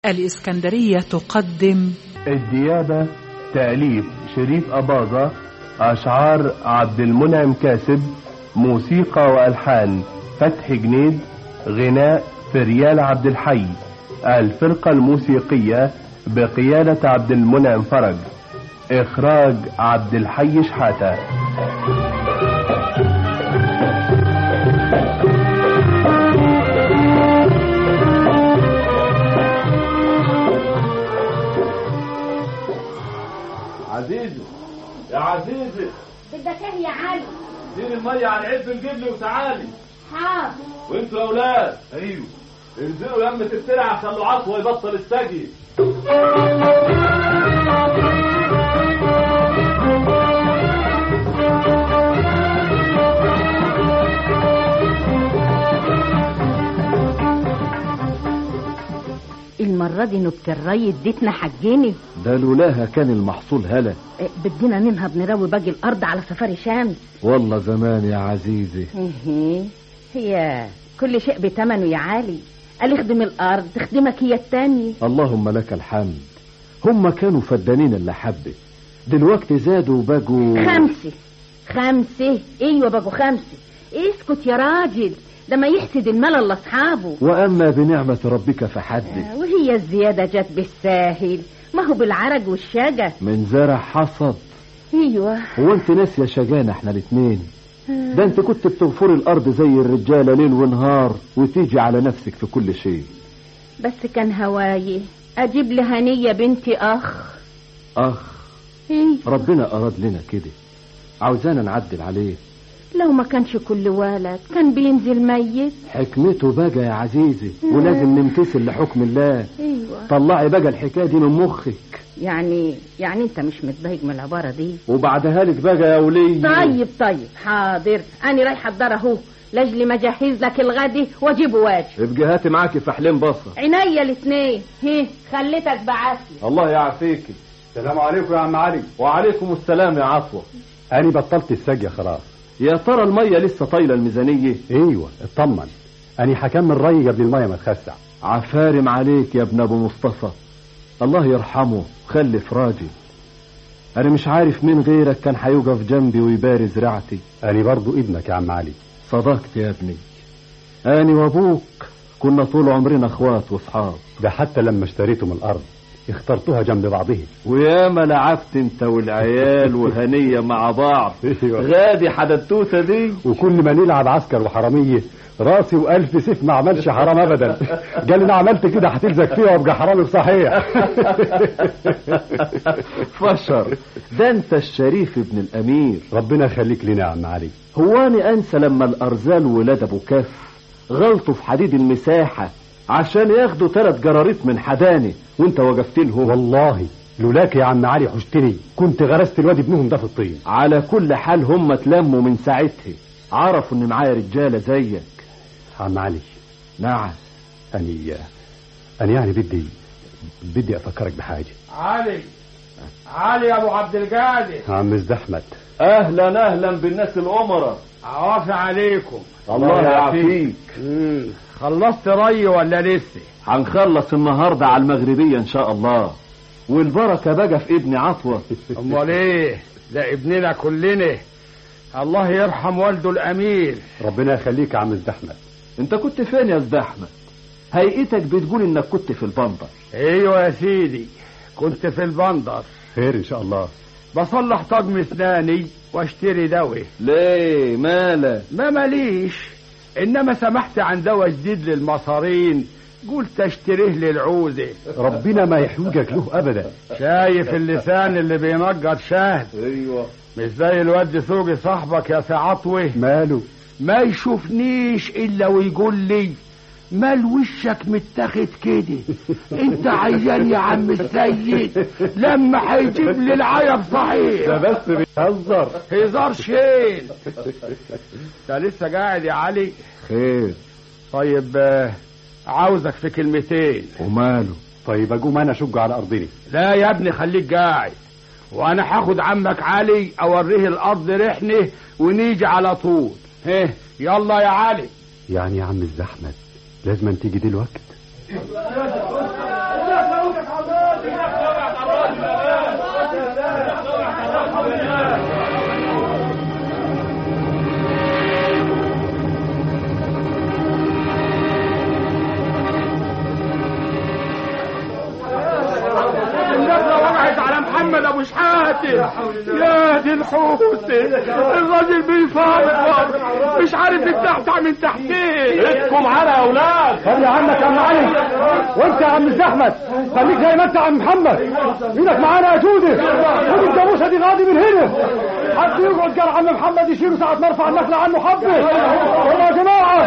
الإسكندرية تقدم الديابة تأليف شريف أباظة أشعار عبد المنعم كاسب موسيقى وألحان فتحي جنيد غناء فريال عبد الحي الفرقة الموسيقية بقيادة عبد المنعم فرج إخراج عبد الحي شحاتة عزيزي يا عزيزي بدك ايه يا علي دير المية على علبة الجبل وتعالي حاضر وانتوا يا اولاد ايوه انزلوا لمة السلع خلوا عصوة يبطل السجي المرة دي نبت الري اديتنا حجيني ده لولاها كان المحصول هلا اه، بدينا ننهض نروي باقي الأرض على سفاري شمس والله زمان يا عزيزي ايه، هي كل شيء بتمنه يا علي قال اخدم الأرض تخدمك هي التانية اللهم لك الحمد هم كانوا فدانين اللي حبه دلوقتي زادوا وبقوا خمسة خمسة ايوه بقوا خمسة اسكت يا راجل لما يحسد الملل لاصحابه واما بنعمة ربك فحدث اه، وهي الزيادة جت بالساهل ما هو بالعرج والشجا من زرع حصد ايوه هو انت ناسيه شجانا احنا الاتنين ده انت كنت بتغفر الارض زي الرجالة ليل ونهار وتيجي على نفسك في كل شيء بس كان هواي اجيب لهنية بنتي اخ اخ ايه ربنا اراد لنا كده عاوزانا نعدل عليه لو ما كانش كل ولد كان بينزل ميت حكمته بقى يا عزيزي ولازم نمتثل لحكم الله ايوه طلعي بقى الحكايه دي من مخك يعني يعني انت مش متضايق من العبارة دي وبعدها لك بقى يا ولي طيب طيب حاضر انا رايحة الدار اهو لاجلي ما اجهز لك الغدي واجيبه واجي ابقى هاتي معاكي فحلين بصره عينيا الاثنين هي خليتك بعافية الله يعافيكي السلام عليكم يا عم علي وعليكم السلام يا عطوة انا بطلت السجية خلاص يا ترى المية لسه طايلة الميزانية ايوه اطمن انا هكمل ري قبل المية ما تخسع عفارم عليك يا ابن ابو مصطفى الله يرحمه خلف راجل انا مش عارف مين غيرك كان هيقف جنبي ويبارز رعتي انا برضو ابنك يا عم علي صدقت يا ابني اني وابوك كنا طول عمرنا اخوات واصحاب ده حتى لما اشتريتم الارض اخترتوها جنب بعضها وياما لعبت انت والعيال وهنية مع بعض أيوة. غادي حددتوته دي وكل ما نلعب عسكر وحرامية راسي والف سيف ما عملش حرام ابدا قال انا عملت كده هتلزق فيها وابقى حرامي صحيح فشر ده انت الشريف ابن الامير ربنا يخليك لنا يا عم علي هو انا انسى لما الارزال ولاد ابو كف غلطوا في حديد المساحة عشان ياخدوا ثلاث جراريط من حداني وانت وقفت لهم والله لولاك يا عم علي حشتني كنت غرست الواد ابنهم ده في الطين على كل حال هم اتلموا من ساعتها عرفوا ان معايا رجالة زيك عم علي نعم اني انا يعني بدي بدي افكرك بحاجه علي علي يا ابو عبد القادر عم احمد اهلا اهلا بالناس الامراء عوافي عليكم الله يعافيك مم. خلصت ري ولا لسه هنخلص النهاردة على المغربية ان شاء الله والبركة بقى في ابن عطوة امال ايه ده ابننا كلنا الله يرحم والده الامير ربنا يخليك يا عم احمد انت كنت فين يا استاذ احمد هيئتك بتقول انك كنت في البندر ايوه يا سيدي كنت في البندر خير ان شاء الله بصلح طقم اسناني واشتري دواء ليه مالك ما ماليش انما سمحت عن دواء جديد للمصارين قلت اشتريه للعوزة ربنا ما يحوجك له ابدا شايف اللسان اللي بينجر شهد ايوه مش زي الواد سوقي صاحبك يا سي عطوة ماله ما يشوفنيش الا ويقول لي مال وشك متاخد كده انت عيان يا عم السيد لما هيجيب لي العيب صحيح بس بيهزر هزار شين انت لسه قاعد يا علي خير طيب آه، عاوزك في كلمتين وماله طيب اقوم انا اشق على ارضنا لا يا ابني خليك قاعد وانا هاخد عمك علي اوريه الارض رحنه ونيجي على طول هه يلا يا علي يعني يا عم احمد لازم تيجي دلوقت النخلة وقعت على محمد ابو شحاتة يا دي الحوت الراجل بيفضفض مش عارف يتحتع من تحتيه ايدكم على يا اولاد خلي عنك يا عم علي وانت يا عم الزحمت خليك زي ما انت يا عم محمد ايدك معانا يا جودة خد الجاموسه دي غادي من هنا حد يقعد قال عم محمد يشيله ساعة ما ارفع النخلة عنه حبة يلا يا جماعة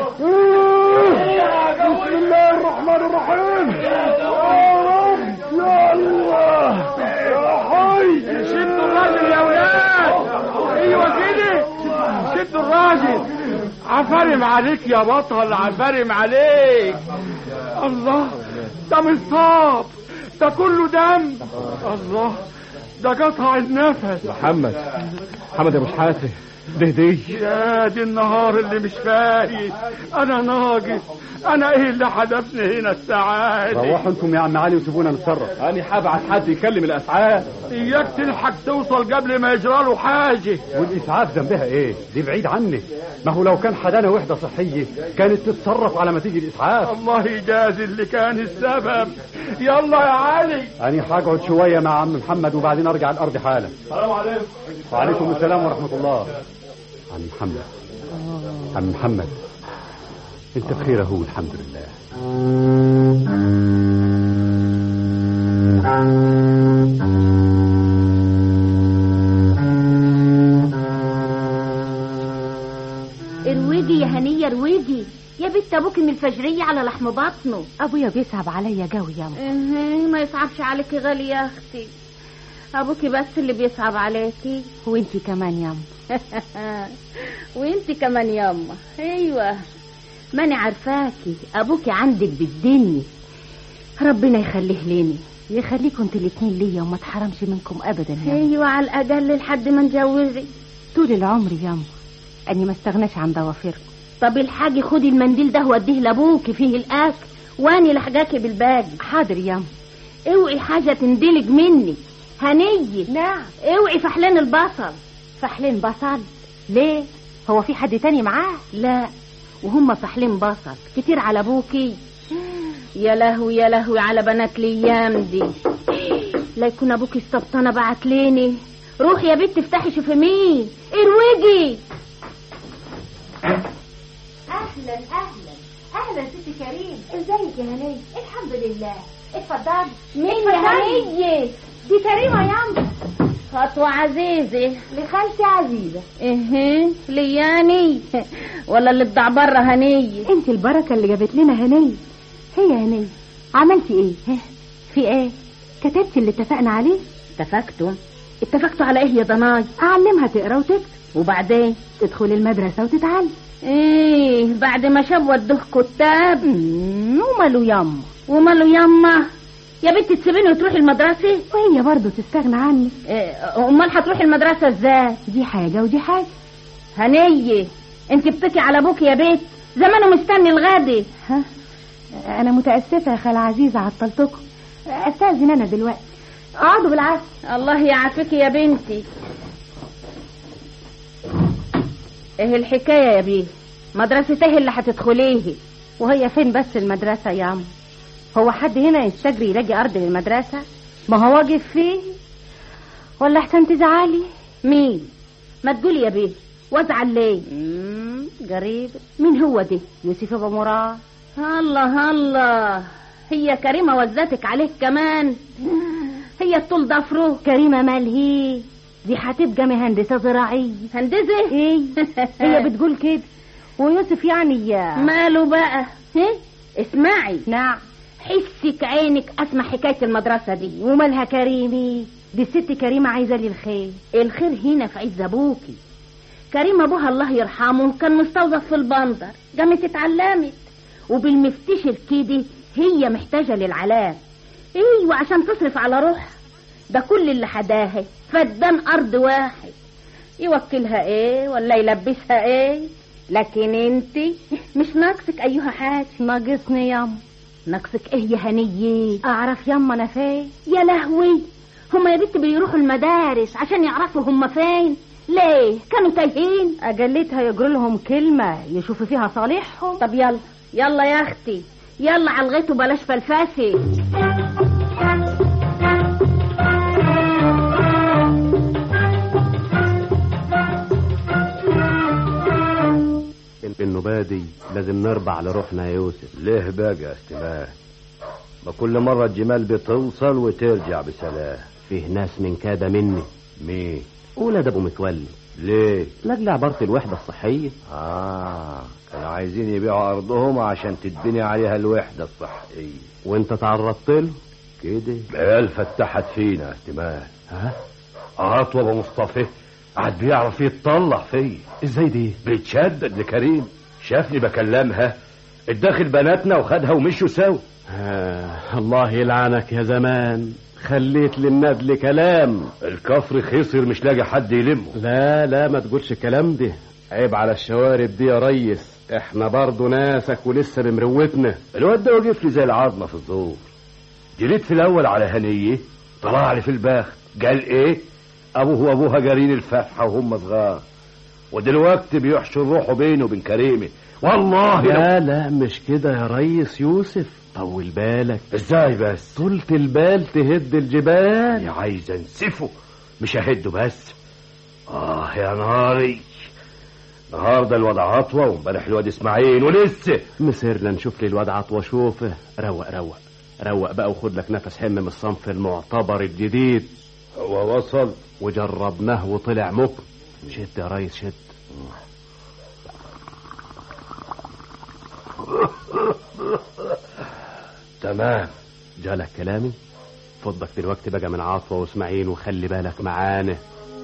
بسم الله الرحمن الرحيم يا رب يا الله يا حي شدوا الراجل يا ولاد ايوه كده شدوا الراجل عفارم عليك يا بطل عفارم عليك الله ده مصاب ده كله دم الله ده قطع النفس محمد محمد يا ابو شحاتة ده دي يا دي النهار اللي مش فايت انا ناقص انا ايه اللي حدفني هنا السعادة روحوا انتم يا عم علي وسيبونا نتصرف انا هبعت حد يكلم الاسعاف اياك تلحق توصل قبل ما يجرى له حاجة والاسعاف ذنبها ايه دي بعيد عني ما هو لو كان حدانا وحده صحيه كانت تتصرف على ما تيجي الاسعاف الله يجازي اللي كان السبب يلا يا علي انا هقعد شويه مع عم محمد وبعدين ارجع الارض حالا السلام عليكم وعليكم السلام ورحمه الله عم محمد عم محمد انت بخير اهو الحمد لله ارويجي يا هنية ارويجي يا بنت ابوكي من الفجرية على لحم بطنه ابويا بيصعب عليا قوي يا أم. إيه، ما يصعبش عليكي غالي يا اختي ابوكي بس اللي بيصعب عليكي وانتي كمان يا أم. وانتي كمان ياما ايوه ماني عارفاكي ابوكي عندك بالدنيا ربنا يخليه ليني يخليكم انتوا الاتنين ليا وما تحرمش منكم ابدا يا أم. ايوه على الاقل لحد ما نجوزي طول العمر يا أم. اني ما استغناش عن ضوافركم طب الحاجي خدي المنديل ده واديه لابوكي فيه الاكل واني لحقاكي بالباقي حاضر يا أم. اوعي حاجه تندلج مني هنية نعم اوعي فحلان البصل فحلين بصل ليه هو في حد تاني معاه لا وهم فحلين بصل كتير على ابوكي يا لهوي يا لهوي على بنات الايام دي لا يكون ابوكي استبطانه بعت ليني روحي يا بنت افتحي شوفي مين اروجي اهلا اهلا اهلا ست كريم ازيك يا هنيه الحمد لله اتفضلي مين يا هنية دي كريمه يا عم خطوة عزيزة لخالتي عزيزه ايه لياني ولا اللي بضع بره هنية انت البركة اللي جابت لنا هنية هي هنية عملتي ايه ها؟ في ايه كتبتي اللي اتفقنا عليه اتفقتوا اتفقتوا على ايه يا ضناي اعلمها تقرا وتكتب وبعدين تدخل المدرسة وتتعلم ايه بعد ما شاب ودوه كتاب مم، وماله ياما وماله يما يا بنت تسيبيني وتروحي المدرسة وهي برضه تستغنى عنك إيه، امال هتروحي المدرسة ازاي دي حاجة ودي حاجة هنية انت بتكي على ابوك يا بيت زمانه مستني الغادي ها انا متأسفة يا خالة عزيزة عطلتكم استاذن انا دلوقتي اقعدوا بالعافية الله يعافيك يا بنتي ايه الحكاية يا بيه مدرسة ايه اللي هتدخليه وهي فين بس المدرسة يا عم هو حد هنا يستجري يلاقي أرض للمدرسة ما هو واقف فيه ولا احسن تزعلي مين ما تقولي يا بيه وازعل ليه مم، قريب مين هو ده يوسف أبو مراد الله الله هي كريمة وزتك عليك كمان هي الطول ضفره كريمة مالهي دي هتبقى مهندسة زراعية هندسة ايه هي بتقول كده ويوسف يعني يا ماله بقى ها اسمعي نعم حسك عينك اسمع حكاية المدرسة دي ومالها كريمي دي الست كريمة عايزة لي الخير الخير هنا في عز ابوكي كريم ابوها الله يرحمه كان مستوظف في البندر قامت اتعلمت وبالمفتشر كده هي محتاجة للعلام ايوه عشان تصرف على روحها ده كل اللي حداها فدان ارض واحد يوكلها ايه ولا يلبسها ايه لكن انت مش ناقصك ايها حاجة ناقصني ياما ناقصك ايه يا هنية اعرف ياما انا فين يا لهوي هما يا بنت بيروحوا المدارس عشان يعرفوا هما فين ليه كانوا تايهين اجلتها يجروا لهم كلمة يشوفوا فيها صالحهم طب يلا يلا يا اختي يلا على الغيط وبلاش فلفاسي النوبة دي لازم نربع لروحنا يا يوسف ليه بقى يا استماع ما كل مرة الجمال بتوصل وترجع بسلام فيه ناس من كاد مني مين ولاد ابو متولي ليه لاجل عبارة الوحدة الصحية اه كانوا عايزين يبيعوا ارضهم عشان تتبني عليها الوحدة الصحية وانت تعرضت له كده العيال فتحت فينا يا استماع ها عطوة ابو مصطفى قعد بيعرف يتطلع فيا ازاي دي بيتشدد لكريم شافني بكلمها اتدخل بناتنا وخدها ومشوا سوا آه الله يلعنك يا زمان خليت للندل كلام الكفر خسر مش لاقي حد يلمه لا لا ما تقولش الكلام ده عيب على الشوارب دي يا ريس احنا برضو ناسك ولسه بمروتنا الواد ده وقف لي زي العظمه في الزور جريت في الاول على هنيه طلع لي في الباخ قال ايه ابوه وابوها جارين الفتحه وهم صغار ودلوقتي بيحشر روحه بينه وبين كريمه والله لا لا مش كده يا ريس يوسف طول بالك ازاي بس طولة البال تهد الجبال يا عايز انسفه مش اهده بس اه يا ناري النهارده الوضع عطوه وامبارح الواد اسماعيل ولسه مسيرنا نشوف لي الواد عطوه شوفه روق روق روق بقى وخد لك نفس حم من الصنف المعتبر الجديد هو وصل وجربناه وطلع مكر شد يا ريس شد تمام جالك كلامي فضك دلوقتي بقى من عطوة واسماعيل وخلي بالك معانا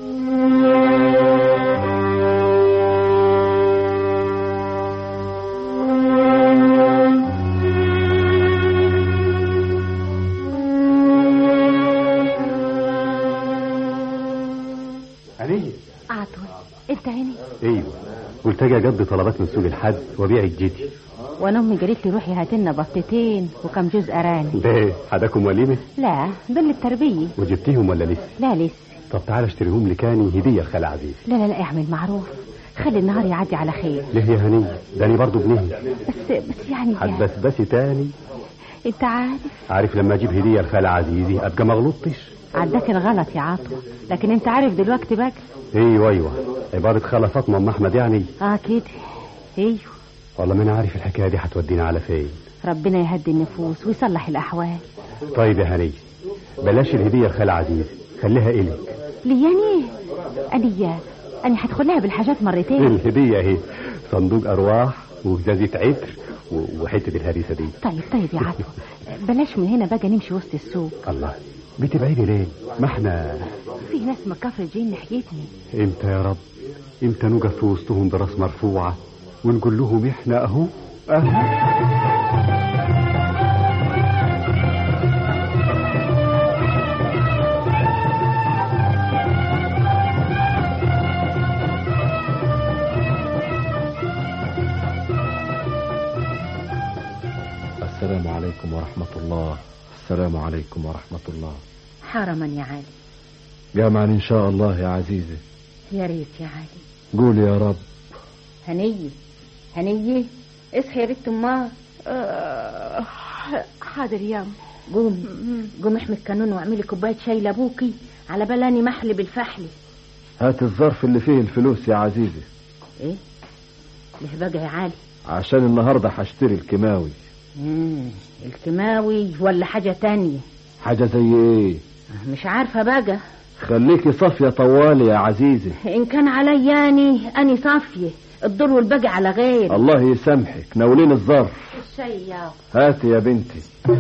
هنية عطوة انت هنا ايوه قلت اجي اقضي طلبات من سوق الحد وابيع الجدي وانا امي قالت لي روحي هات لنا بطتين وكم جوز ارانب ليه حداكم وليمه لا دول التربية وجبتيهم ولا لسه لا لسه طب تعالى اشتريهم لي كاني هديه لخال عزيز لا لا لا اعمل معروف خلي النهار يعدي على خير ليه يا هنية داني برضو ابنه بس بس يعني هتبسبسي تاني انت عارف عارف لما اجيب هديه لخال عزيزي ابقى ما غلطتش عداك الغلط يا عطوة لكن انت عارف دلوقتي بقى ايوه ايوه عباره خاله فاطمه ام احمد يعني اه كده ايوه والله ما انا عارف الحكايه دي هتودينا على فين ربنا يهدي النفوس ويصلح الاحوال طيب يا هنية بلاش الهديه لخال عزيز خليها الك لياني اني اني هدخلها بالحاجات مرتين الهديه اهي صندوق ارواح وجزازه عطر و- وحته الهريسه دي طيب طيب يا عطوة بلاش من هنا بقى نمشي وسط السوق الله بتبعدي ليه ما احنا في ناس من كفر جايين ناحيتني امتى يا رب امتى نقف في وسطهم براس مرفوعه ونقول لهم احنا اهو اهو السلام عليكم ورحمة الله السلام عليكم ورحمة الله حرما يا علي جامعا إن شاء الله يا عزيزي يا ريت يا علي قول يا رب هنية هنية اصحي يا بنت امال حاضر يا قومي قومي احمي الكانون واعملي كوبايه شاي لابوكي على بلاني محلي بالفحل هات الظرف اللي فيه الفلوس يا عزيزي ايه ليه بقى يا علي عشان النهاردة هشتري الكيماوي مم. الكيماوي ولا حاجة تانية حاجة زي ايه مش عارفة بقى خليكي صافية طوالي يا عزيزي إن كان علياني أني صافية الدور والباقي على غير الله يسامحك ناولين الظرف الشاي يا هاتي يا بنتي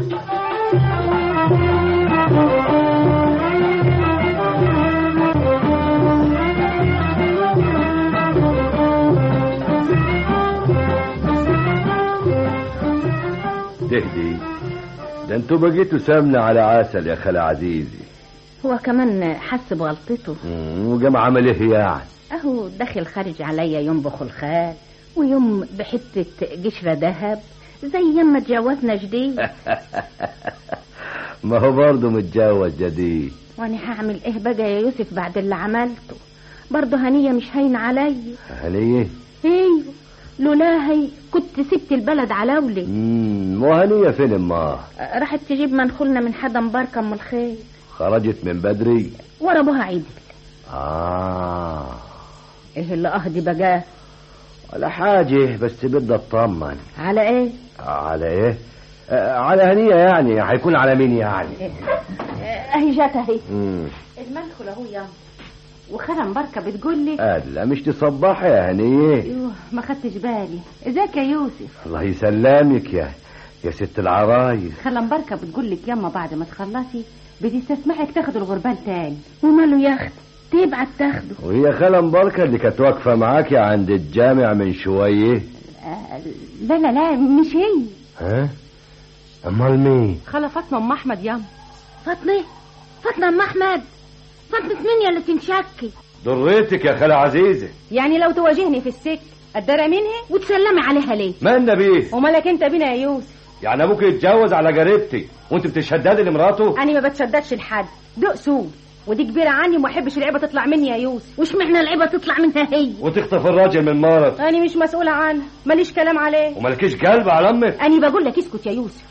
تهدي ده انتوا بقيتوا سمنة على عسل يا خال عزيزي هو كمان حس بغلطته مم، وقام عمل ايه يعني أهو داخل خارج عليا يوم بخلخال ويوم بحتة قشرة ذهب زي يما اتجوزنا جديد ما هو برضه متجوز جديد وانا هعمل ايه بقى يا يوسف بعد اللي عملته برضه هنية مش هين عليا هنية ايوه لولا هي كنت سبت البلد على ولي امم وهنية فين امها راحت تجيب منخولنا من حدا مباركة ام الخير خرجت من بدري ورا ابوها عيد اه ايه اللي اهدي بقى ولا حاجة بس بدي اطمن على ايه على ايه آه، على هنية يعني هيكون على مين يعني اهي جات اهي امم المنخل اهو يا وخالة مباركة بتقول لي لا مش تصبحي يا هنية يوه ما خدتش بالي ازيك يا يوسف الله يسلمك يا يا ست العرايس خالة مباركة بتقول لك ياما بعد ما تخلصي بتستسمحك تاخد الغربال تاني وماله يا اختي تبعت تاخده وهي خالة مباركة اللي كانت واقفة معاكي عند الجامع من شوية آه لا لا لا مش هي ها امال مين خالة فاطمة ام احمد ياما فاطمة فاطمة ام احمد فاطمة مين يا اللي تنشكي ضريتك يا خالة عزيزة يعني لو تواجهني في السك اتدرى منها وتسلمي عليها ليه مالنا بيه ومالك انت بينا يا يوسف يعني ابوك يتجوز على جاربتي وانت بتشددي لمراته انا ما بتشددش لحد دق سوق ودي كبيرة عني وما احبش العيبة تطلع مني يا يوسف وش معنى العيبة تطلع منها هي وتخطف الراجل من مرض انا مش مسؤولة عنها ماليش كلام عليه ومالكيش قلب على امك انا بقول لك اسكت يا يوسف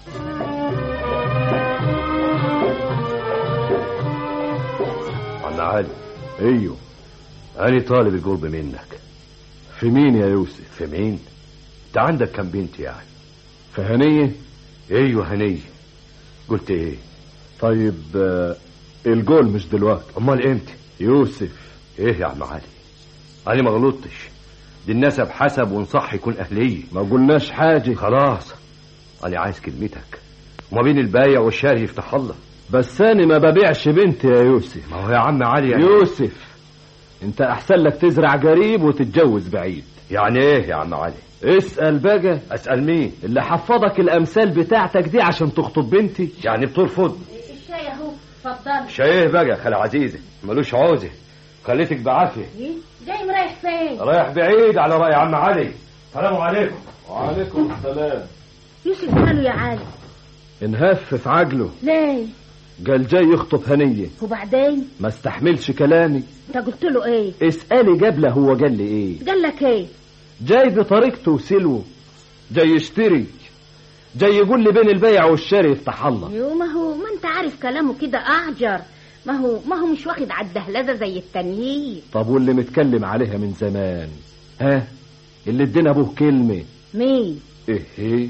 عم علي ايوه انا طالب القرب منك في مين يا يوسف في مين انت عندك كم بنت يعني في هنية ايوه هنية قلت ايه طيب آه، الجول مش دلوقتي امال امتى يوسف ايه يا عم علي انا ما غلطتش دي النسب حسب ونصح يكون اهليه ما قلناش حاجة خلاص انا عايز كلمتك وما بين البايع والشاري يفتح الله بس انا ما ببيعش بنتي يا يوسف ما هو يا عم علي يعني, يوسف انت احسن لك تزرع قريب وتتجوز بعيد يعني ايه يا عم علي اسأل بقى اسال مين اللي حفظك الامثال بتاعتك دي عشان تخطب بنتي يعني بترفض الشاي اهو اتفضل شايه بقى خالة عزيزة ملوش عوزة خليتك بعافية جاي رايح فين رايح بعيد على رأي عم علي السلام عليكم وعليكم السلام يوسف ماله يا علي انهفف عجله ليه قال جاي يخطب هنية وبعدين ما استحملش كلامي انت قلت له ايه اسألي قبله هو قال لي ايه قال لك ايه جاي بطريقته وسلوه جاي يشتري جاي يقول لي بين البيع والشاري يفتح الله يو ما هو ما انت عارف كلامه كده اعجر ما هو ما هو مش واخد على الدهلزه زي التانيين طب واللي متكلم عليها من زمان ها اللي ادينا ابوه كلمة مين ايه هي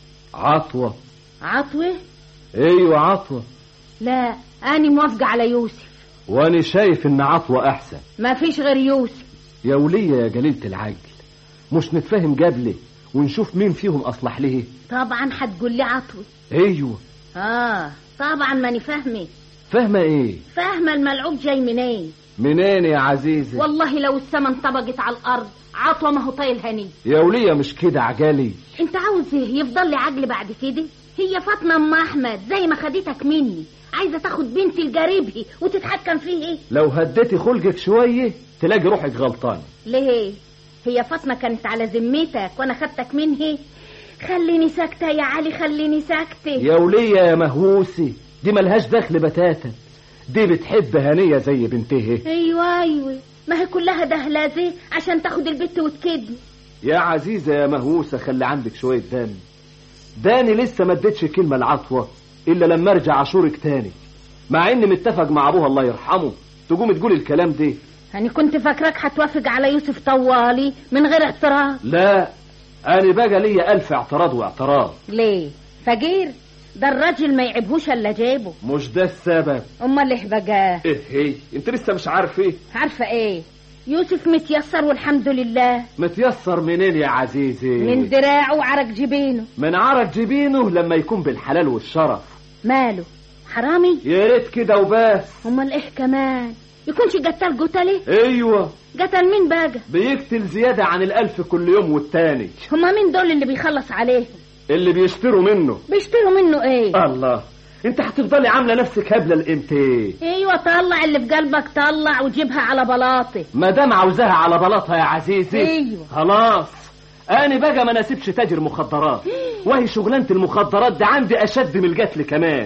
عطوة عطوه ايوه عطوة لا انا موافقه على يوسف وانا شايف ان عطوة احسن ما فيش غير يوسف يا ولية يا جليلة العجل مش نتفاهم قبله ونشوف مين فيهم اصلح ليه طبعا هتقول لي عطوه ايوه اه طبعا ماني فاهمه فاهمة ايه فاهمه الملعوب جاي منين منين يا عزيزي والله لو السما انطبقت على الارض عطوه ما هو طايل هني يا ولية مش كده عجالي انت عاوز ايه يفضل لي عجل بعد كده هي فاطمه ام احمد زي ما خدتك مني عايزه تاخد بنتي لجاربها وتتحكم فيه ايه لو هديتي خلقك شوية تلاقي روحك غلطان ليه هي فاطمه كانت على ذمتك وانا خدتك منها خليني ساكته يا علي خليني ساكته يا ولية يا مهوسي دي ملهاش دخل بتاتا دي بتحب هنية زي بنتها ايوه ايوه ما هي كلها دهلازه عشان تاخد البت وتكدني يا عزيزة يا مهوسة خلي عندك شوية دم داني لسه ما اديتش كلمة العطوة إلا لما ارجع أشورك تاني مع إني متفق مع أبوها الله يرحمه تقوم تقول الكلام ده انا كنت فاكراك هتوافق على يوسف طوالي من غير اعتراض لا أنا بقى ليا ألف اعتراض واعتراض ليه فقير ده الراجل ما يعبهوش الا جيبه مش ده السبب امال ايه بقى إيه هي أنت لسه مش عارف إيه عارفه ايه يوسف متيسر والحمد لله متيسر منين يا عزيزي من دراعه وعرق جبينه من عرق جبينه لما يكون بالحلال والشرف ماله حرامي يا ريت كده وبس امال ايه كمان يكونش قتل قتله ايوه قتل مين بقى بيقتل زيادة عن الألف كل يوم والتاني هما مين دول اللي بيخلص عليهم اللي بيشتروا منه بيشتروا منه ايه الله انت هتفضلي عاملة نفسك هبلة لامتى ايوه طلع اللي في قلبك طلع وجيبها على بلاطه ما دام عاوزاها على بلاطها يا عزيزي ايوه خلاص انا بقى ما ناسبش تاجر مخدرات وهي شغلانة المخدرات دي عندي اشد من القتل كمان ومن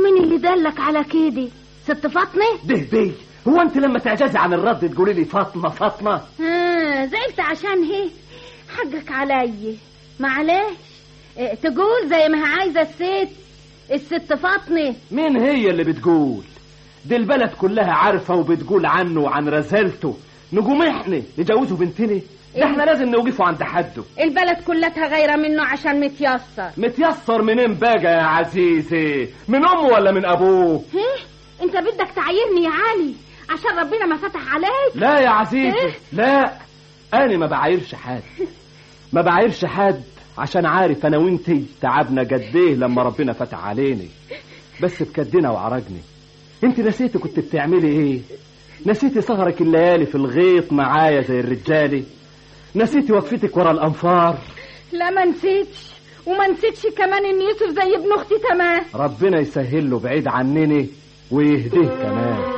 ومين اللي دلك على كده ست فاطمه ده دي هو انت لما تعجزي عن الرد تقولي لي فاطمه فاطمه ها زعلت عشان هي حقك علي معلش اه، تقول زي ما هي عايزه الست الست فاطمه مين هي اللي بتقول دي البلد كلها عارفه وبتقول عنه وعن رسالته نقوم احنا نجوزه بنتنا ده احنا لازم نوقفه عند حده البلد كلها غيره منه عشان متيسر متيسر منين بقى يا عزيزي من امه ولا من ابوه هيه انت بدك تعايرني يا علي عشان ربنا ما فتح عليك لا يا عزيزي إيه؟ لا انا ما بعايرش حد ما بعايرش حد عشان عارف انا وانتي تعبنا قد ايه لما ربنا فتح علينا بس بكدنا وعرجني انت نسيتي كنت بتعملي ايه نسيتي سهرك الليالي في الغيط معايا زي الرجالي نسيتي وقفتك ورا الانفار لا ما نسيتش وما نسيتش كمان ان يوسف زي ابن اختي تمام ربنا يسهل له بعيد عنني ويهديه كمان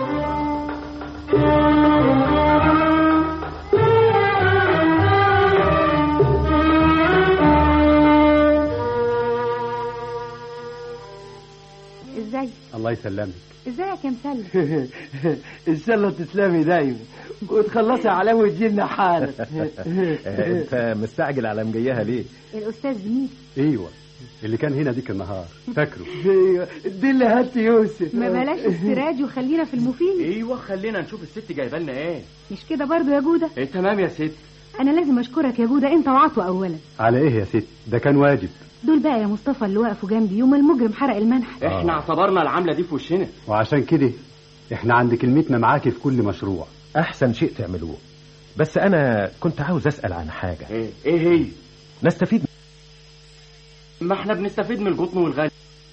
ازاي الله يسلمك ازيك يا مسلم ان شاء الله تسلمي دايما وتخلصي على وتجيلنا حالا انت مستعجل على مجيها ليه الاستاذ مين ايوه اللي كان هنا ديك النهار فاكره ايوه دي اللي هات يوسف ما بلاش السراج وخلينا في المفيد ايوه خلينا نشوف الست جايبه لنا ايه مش كده برضو يا جودة ايه تمام يا ست انا لازم اشكرك يا جودة انت وعطوة اولا على ايه يا ست ده كان واجب دول بقى يا مصطفى اللي وقفوا جنبي يوم المجرم حرق المنح احنا اعتبرنا العمله دي في وشنا وعشان كده احنا عند كلمتنا معاكي في كل مشروع احسن شيء تعملوه بس انا كنت عاوز اسال عن حاجه ايه ايه هي نستفيد ما احنا بنستفيد من القطن والغالي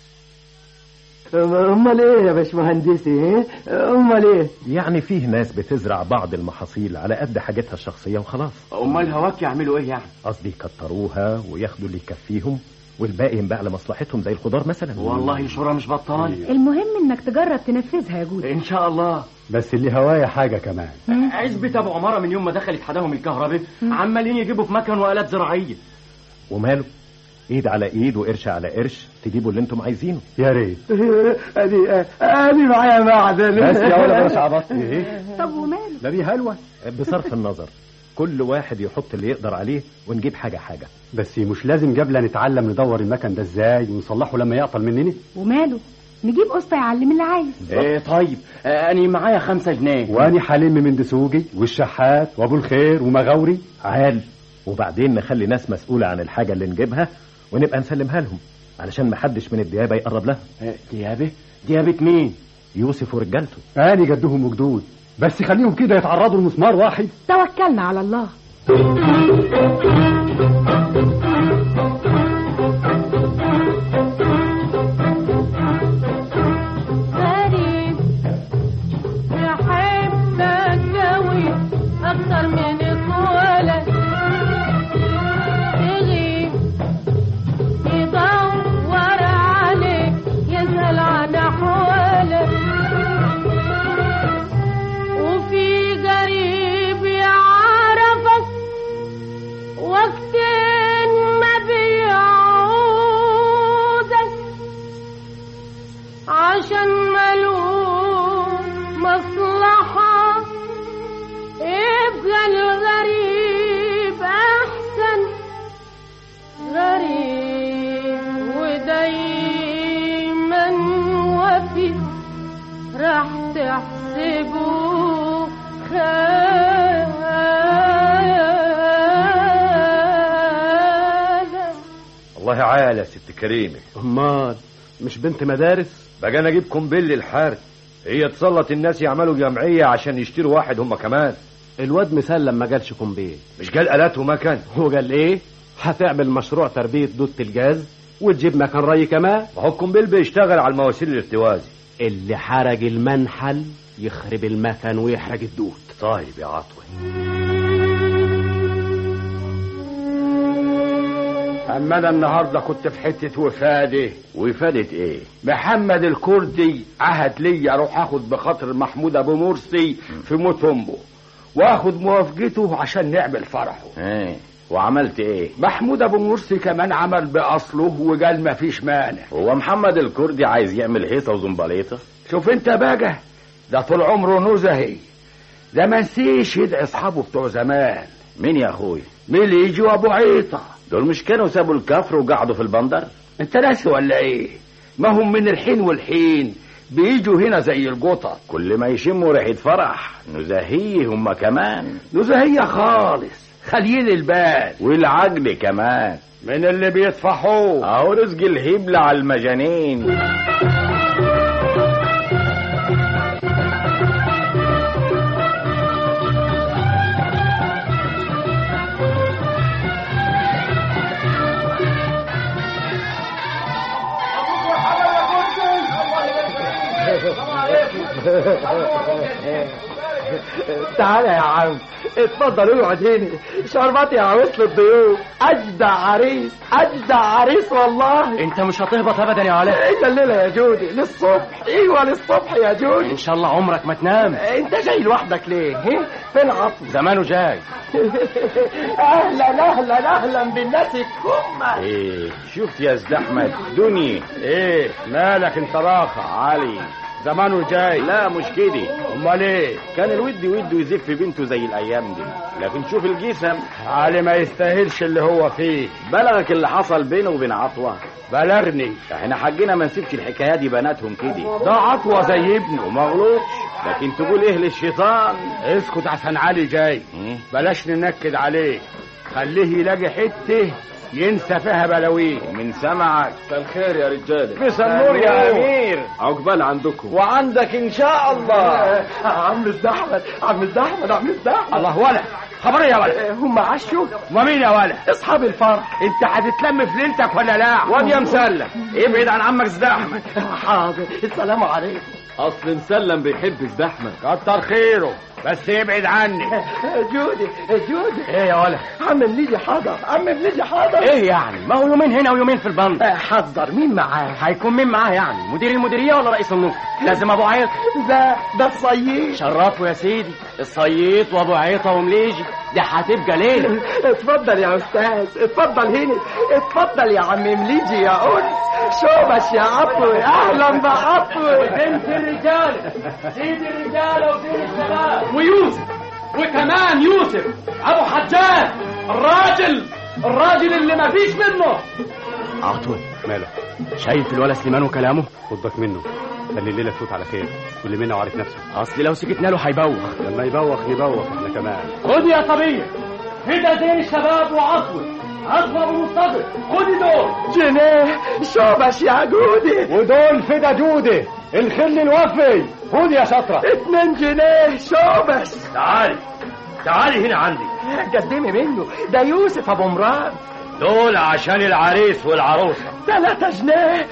امال ايه يا باشمهندسي ايه امال ايه يعني فيه ناس بتزرع بعض المحاصيل على قد حاجتها الشخصيه وخلاص امال هواك يعملوا ايه يعني قصدي يكتروها وياخدوا اللي يكفيهم والباقي ينباع لمصلحتهم زي الخضار مثلا والله شورى مش بطال المهم انك تجرب تنفذها يا جودة ان شاء الله بس اللي هوايا حاجه كمان عزبة ابو عماره من يوم ما دخلت حداهم الكهرباء عمالين يجيبوا في مكن والات زراعيه وماله ايد على ايد وقرش على قرش تجيبوا اللي انتم عايزينه يا ريت ادي ادي معايا معدن بس يا ولا بلاش عبط ايه طب وماله ده دي هلوه بصرف النظر كل واحد يحط اللي يقدر عليه ونجيب حاجه حاجه بس مش لازم قبل نتعلم ندور المكن ده ازاي ونصلحه لما يعطل مننا وماله نجيب قسطة يعلم اللي عايز ايه طيب اني معايا خمسة جنيه واني حلم من دسوقي والشحات وابو الخير ومغاوري عال وبعدين نخلي ناس مسؤوله عن الحاجه اللي نجيبها ونبقى نسلمها لهم علشان محدش من الديابه يقرب لها ديابه ديابه مين يوسف ورجالته اني جدهم وجدود بس خليهم كده يتعرضوا لمسمار واحد توكلنا على الله غريب يحبك قوي اكتر من الولد يغيب يدور عليك يسأل عن احوالك وفي قريب يعرفك وقت ما بيعودك عشان ملوم مصلحة يبقى الغريب أحسن غريب ودايما وفي راح تحسبه خالد والله عال يا ست كريمه امال مش بنت مدارس بقى انا اجيب قنبل الحرب هي تسلط الناس يعملوا جمعيه عشان يشتروا واحد هم كمان الواد مسلم ما قالش كومبيه مش قال الات ومكن هو قال ايه هتعمل مشروع تربيه دوت الجاز وتجيب مكان ري كمان ما هو القنبل بيشتغل على المواسير الارتوازي اللي حرج المنحل يخرب المكن ويحرق الدود طيب يا عطوه اما انا النهارده كنت في حته وفاده وفادة ايه محمد الكردي عهد لي اروح اخد بخاطر محمود ابو مرسي في موت امه واخد موافقته عشان نعمل فرحه ايه وعملت ايه محمود ابو مرسي كمان عمل باصله وقال ما فيش مانع هو محمد الكردي عايز يعمل هيصه وزنبليطه شوف انت بقى ده طول عمره نزهي ده ما نسيش يدعي اصحابه بتوع زمان مين يا اخوي مليجي وابو عيطه دول مش كانوا سابوا الكفر وقعدوا في البندر انت ناسي ولا ايه ما هم من الحين والحين بيجوا هنا زي القطط كل ما يشموا ريحه فرح نزاهيه هم كمان نزهية خالص خليل البال والعجل كمان من اللي بيطفحوه اهو رزق الهبل على المجانين تعالى يا عم اتفضل اقعد هنا شربات يا عروس للضيوف اجدع عريس اجدع عريس والله انت مش هتهبط ابدا يا علاء ايه الليله يا جودي للصبح ايوه للصبح يا جودي ان شاء الله عمرك ما تنام انت جاي لوحدك ليه ها فين عطل زمانه جاي اهلا اهلا اهلا بالناس الكمه ايه شفت يا استاذ احمد دنيا ايه مالك انت راخع علي زمانه جاي لا مش كده امال ايه كان الود وده يزف بنته زي الايام دي لكن شوف الجسم علي ما يستاهلش اللي هو فيه بلغك اللي حصل بينه وبين عطوه بلغني احنا حقنا ما نسيبش الحكايات دي بناتهم كده ده عطوه زي ابنه ومغلوطش لكن تقول ايه للشيطان اسكت عشان علي جاي بلاش ننكد عليه خليه يلاقي حته ينسى فيها بلاويه ومن سمعك مساء الخير يا رجاله مساء النور يا امير عقبال عندكم وعندك ان شاء الله عم الزحمه عم الزحمه عم الزحمه الله ولا خبر يا ولا هم عشوا ما مين يا ولا اصحاب الفرح انت هتتلم في ليلتك ولا لا واد يا مسلم ابعد عن عمك زدحمه حاضر السلام عليكم اصل مسلم بيحب زدحمه كتر خيره بس ابعد عني جودي جودي ايه يا ولا عم منيجي حضر عم منيجي حضر ايه يعني ما هو يومين هنا ويومين في البند حضر مين معاه هيكون مين معاه يعني مدير المديريه ولا رئيس النقطه لازم ابو عيط ده ده الصييد شرفوا يا سيدي الصييط وابو عيطه ومليجي دي هتبقى ليله اتفضل يا استاذ اتفضل هنا اتفضل يا عم مليجي يا انس شوبش يا عطوي اهلا بعطوي بنت الرجاله سيد الرجاله وسيد الشباب ويوسف وكمان يوسف ابو حجاج الراجل الراجل اللي ما فيش منه عطوي ماله شايف الولا سليمان وكلامه خدك منه خلي الليله تفوت على خير كل منا وعارف نفسه اصل لو سكتنا له هيبوخ لما يبوخ نبوخ احنا كمان خد يا طبيعي كده زين الشباب وعطوه عطوه ابو مصطفى خدي دول جنيه شوبش يا جودي ودول فدا جودي الخل الوفي خد يا شطرة اتنين جنيه شوبش تعالي تعالي هنا عندي قدمي منه ده يوسف ابو مراد دول عشان العريس والعروسه ثلاثة جنيه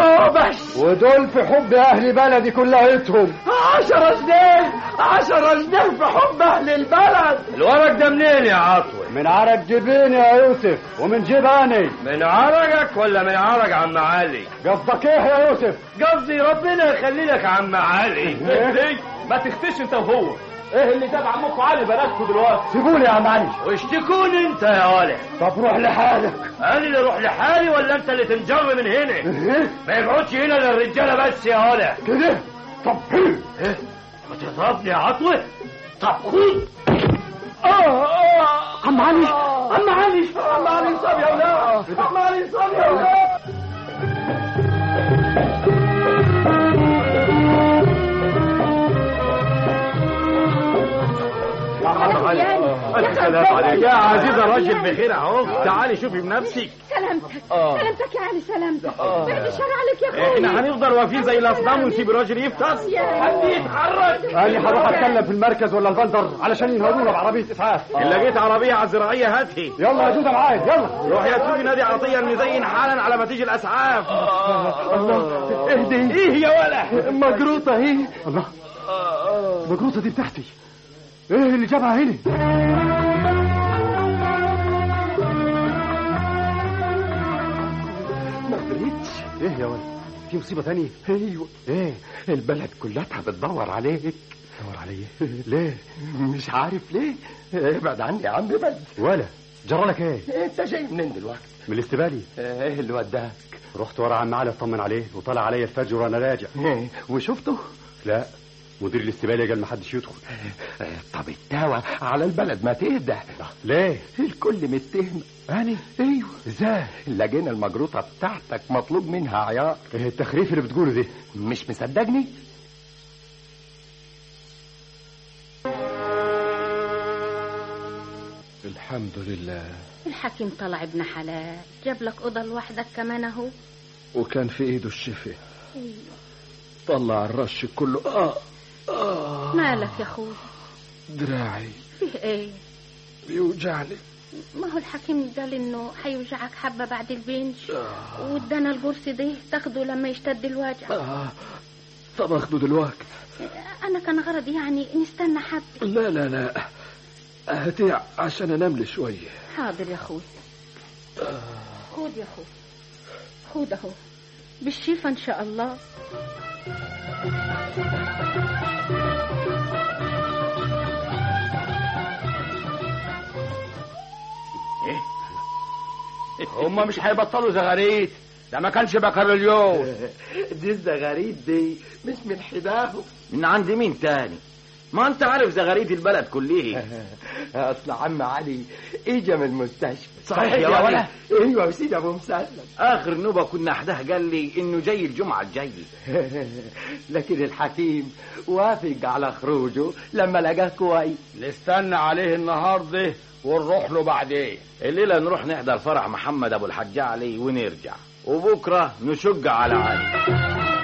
شوبش ودول في حب اهل بلدي كلهتهم عشرة جنيه عشرة جنيه في حب اهل البلد الورق ده منين يا عطوة من عرق جبين يا يوسف ومن جباني من عرقك ولا من عرق عم علي قصدك ايه يا يوسف قصدي ربنا يخلي لك عم علي ما تختش انت وهو ايه اللي جاب عمكم علي بناتكم دلوقتي سيبوني يا عم علي واشتكوني انت يا ولد طب روح لحالك انا اللي اروح لحالي ولا انت اللي تنجر من هنا ما يقعدش هنا للرجاله بس يا ولد كده طب حلو ايه بتضربني يا عطوة طب خد اه اه عم علي عم علي عم علي صاب يا ولاد عم علي صاب يا ولاد يا عزيز الراجل بخير اهو تعالي شوفي بنفسك سلامتك سلامتك يا علي سلامتك بعد الشر عليك يا اخويا احنا هنفضل واقفين زي الاصنام ونسيب الراجل يفطس حد يتحرك انا هروح اتكلم في المركز ولا البندر علشان ينهضونا بعربيه اسعاف ان لقيت عربيه على الزراعيه هاتي يلا يا جوده معايا يلا روح يا سيدي نادي عطيه المزين حالا على ما تيجي الاسعاف الله اهدي ايه يا ولا مجروطة اهي الله المجروطه دي بتاعتي ايه اللي جابها هنا ما فريتش ايه يا ولد في مصيبه تانية ايوه ايه البلد كلها بتدور عليك دور عليا ليه مش عارف ليه ابعد عني يا عم ابعد ولا جرى لك ايه انت جاي منين دلوقتي من الاستبالي ايه اللي وداك رحت ورا عم علي اطمن عليه وطلع عليا الفجر وانا راجع إيه، وشفته لا مدير الاستبالي قال ما حدش يدخل طب الدواء على البلد ما تهدى ليه الكل متهم اني ايوه ازاي لقينا المجروطه بتاعتك مطلوب منها عيار ايه التخريف اللي بتقوله ده مش مصدقني الحمد لله الحكيم طلع ابن حلال جاب لك اوضه لوحدك كمان اهو وكان في ايده الشفاء طلع الرش كله اه اه مالك يا اخوي دراعي فيه ايه بيوجعني ما هو الحكيم قال انه هيوجعك حبه بعد البنج وادانا القرص ده تاخده لما يشتد الوجع آه. طب اخده دلوقتي انا كان غرضي يعني نستنى حبه لا لا لا هاتي عشان انام لي شويه حاضر يا اخوي خد يا اخوي خد اهو بالشفا ان شاء الله هما مش هيبطلوا زغاريت ده ما كانش بكالوريوس دي الزغاريد دي مش من حداهم من عند مين تاني ما انت عارف زغاريت البلد كلها اصل عم علي اجى من المستشفى صحيح يا ولد؟ ايوه وسيدي ابو مسلم اخر نوبه كنا حداه قال لي انه جاي الجمعه الجايه لكن الحكيم وافق على خروجه لما لقاه كويس نستنى عليه النهارده ونروح له بعدين الليله نروح نحضر فرح محمد ابو الحاج علي ونرجع وبكره نشج على علي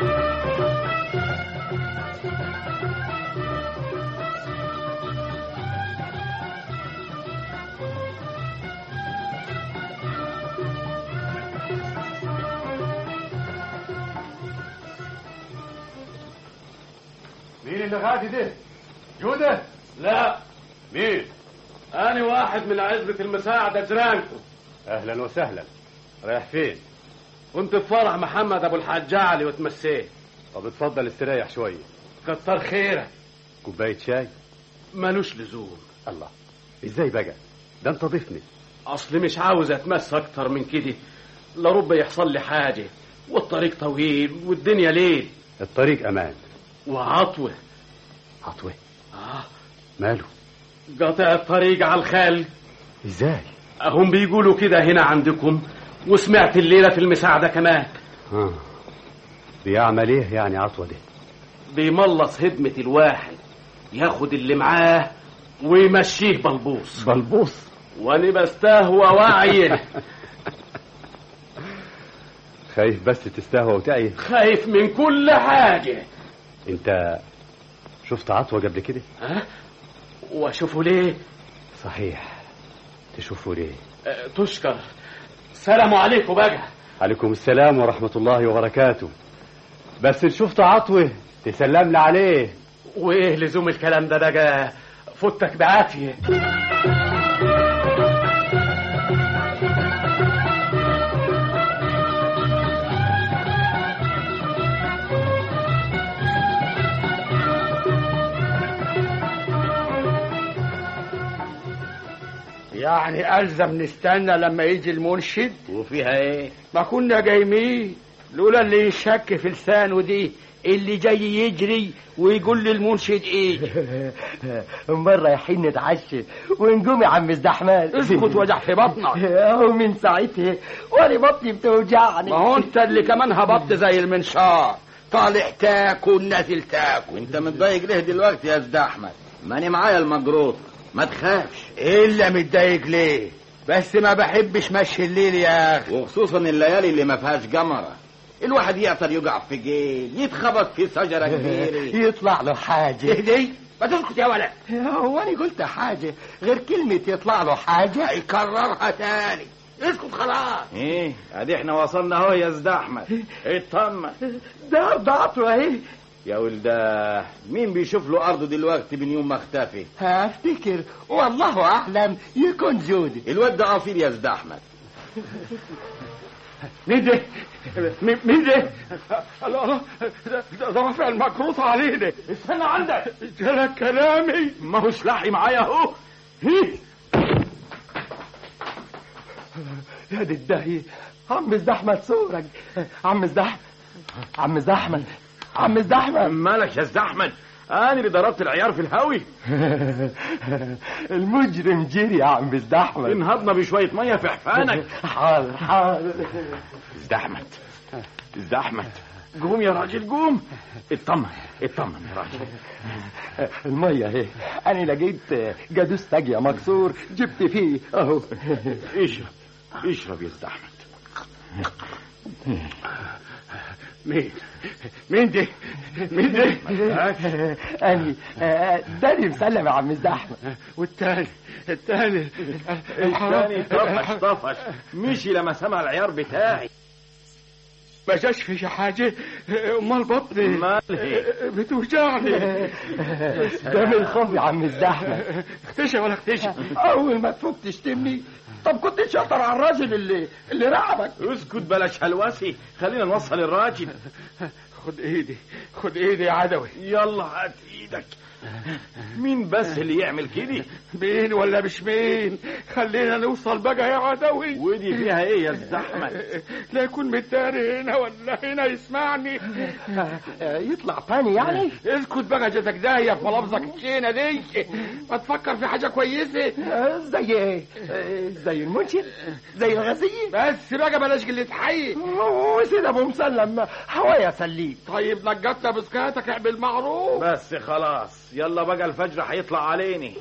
مين اللي غادي ده؟ جودة؟ لا مين أنا واحد من عزبة المساعدة جيرانكم اهلا وسهلا رايح فين كنت في فرح محمد أبو الحاج علي وتمسيت طب اتفضل استريح شويه كتر خيرك كوبايه شاي ملوش لزوم الله ازاي بقى ده انت ضيفني أصلي مش عاوز أتمس أكتر من كده لرب يحصل لي حاجة والطريق طويل والدنيا ليل الطريق امان وعطوة عطوه آه ماله قطع الطريق على الخال ازاي أهم بيقولوا كده هنا عندكم وسمعت الليلة في المساعدة كمان اه بيعمل ايه يعني عطوه ده بيملص هدمة الواحد ياخد اللي معاه ويمشيه بلبوص بلبوص وانا بستهوى وعيه خايف بس تستهوى وتعي خايف من كل حاجة انت شفت عطوه قبل كده ها واشوفه ليه صحيح تشوفوا ليه أه، تشكر سلام عليكم بقى عليكم السلام ورحمة الله وبركاته بس إن شفت عطوة تسلم لي عليه وايه لزوم الكلام ده بقى فوتك بعافية يعني ألزم نستنى لما يجي المنشد وفيها ايه ما كنا جايمين لولا اللي يشك في لسانه دي اللي جاي يجري ويقول للمنشد ايه امال رايحين نتعشى ونقوم يا عم الزحمان اسكت وجع في بطنك اهو من ساعتها وانا بطني بتوجعني ما هو انت اللي كمان هبطت زي المنشار طالع تاكل نازل تاكل وانت متضايق ليه دلوقتي يا استاذ احمد ماني معايا المجروط ما تخافش الا متضايق ليه بس ما بحبش مشي الليل يا اخي وخصوصا الليالي اللي ما فيهاش قمره الواحد يقدر يقع في جيل يتخبط في شجره كبيره يطلع له حاجة دي ما تسكت يا ولد هو انا قلت حاجة غير كلمة يطلع له حاجة يكررها تاني اسكت خلاص ايه ادي احنا وصلنا اهو يا استاذ احمد اطمن ده ضعته اهي يا ولده مين بيشوف له ارضه دلوقتي من يوم ما اختفي هفتكر والله اعلم يكون جودي الواد ده اصيل يا استاذ احمد مين ده مين مين ده الله الله ده- ده رافع المكروث علينا استنى عندك جالك كلامي ما هو سلاحي معايا اهو هي. يا دي الدهي عم الزحمة صورك عم الزحمة عم الزحمة عم الزحمة مالك يا الزحمة انا اللي ضربت العيار في الهوي المجرم جري يا عم الزحمة انهضنا بشوية مية في حفانك حاضر حاضر ازدحمت ازدحمت قوم يا راجل قوم اطمن اطمن يا راجل المية اهي انا لقيت جادوس تاجية مكسور جبت فيه اهو اشرب اشرب يا ازدحمت مين مين دي مين دي اني داني مسلم يا عم الزحمة والتاني التاني الثاني طفش طفش مشي لما سمع العيار بتاعي ما جاش في حاجة امال بطني مالي بتوجعني ده من الخوف يا عم الزحمة اختشى ولا اختشى اول ما تفوق تشتمني طب كنت شاطر على الراجل اللي اللي رعبك اسكت بلاش هلوسي خلينا نوصل الراجل خد ايدي خد ايدي يا عدوي يلا هات ايدك مين بس اللي يعمل كده مين ولا مش مين خلينا نوصل بقى يا عدوي ودي فيها ايه يا الزحمة لا يكون متداري هنا ولا هنا يسمعني يطلع تاني يعني اسكت بقى جاتك داهية في ملابسك الشينة دي ما تفكر في حاجة كويسة زي ايه زي المنشد زي الغزية بس بقى بلاش قلة حي وسيد ابو مسلم هوايا سليم طيب نجدنا بسكاتك اعمل معروف بس خلاص يلا بقى الفجر هيطلع عليني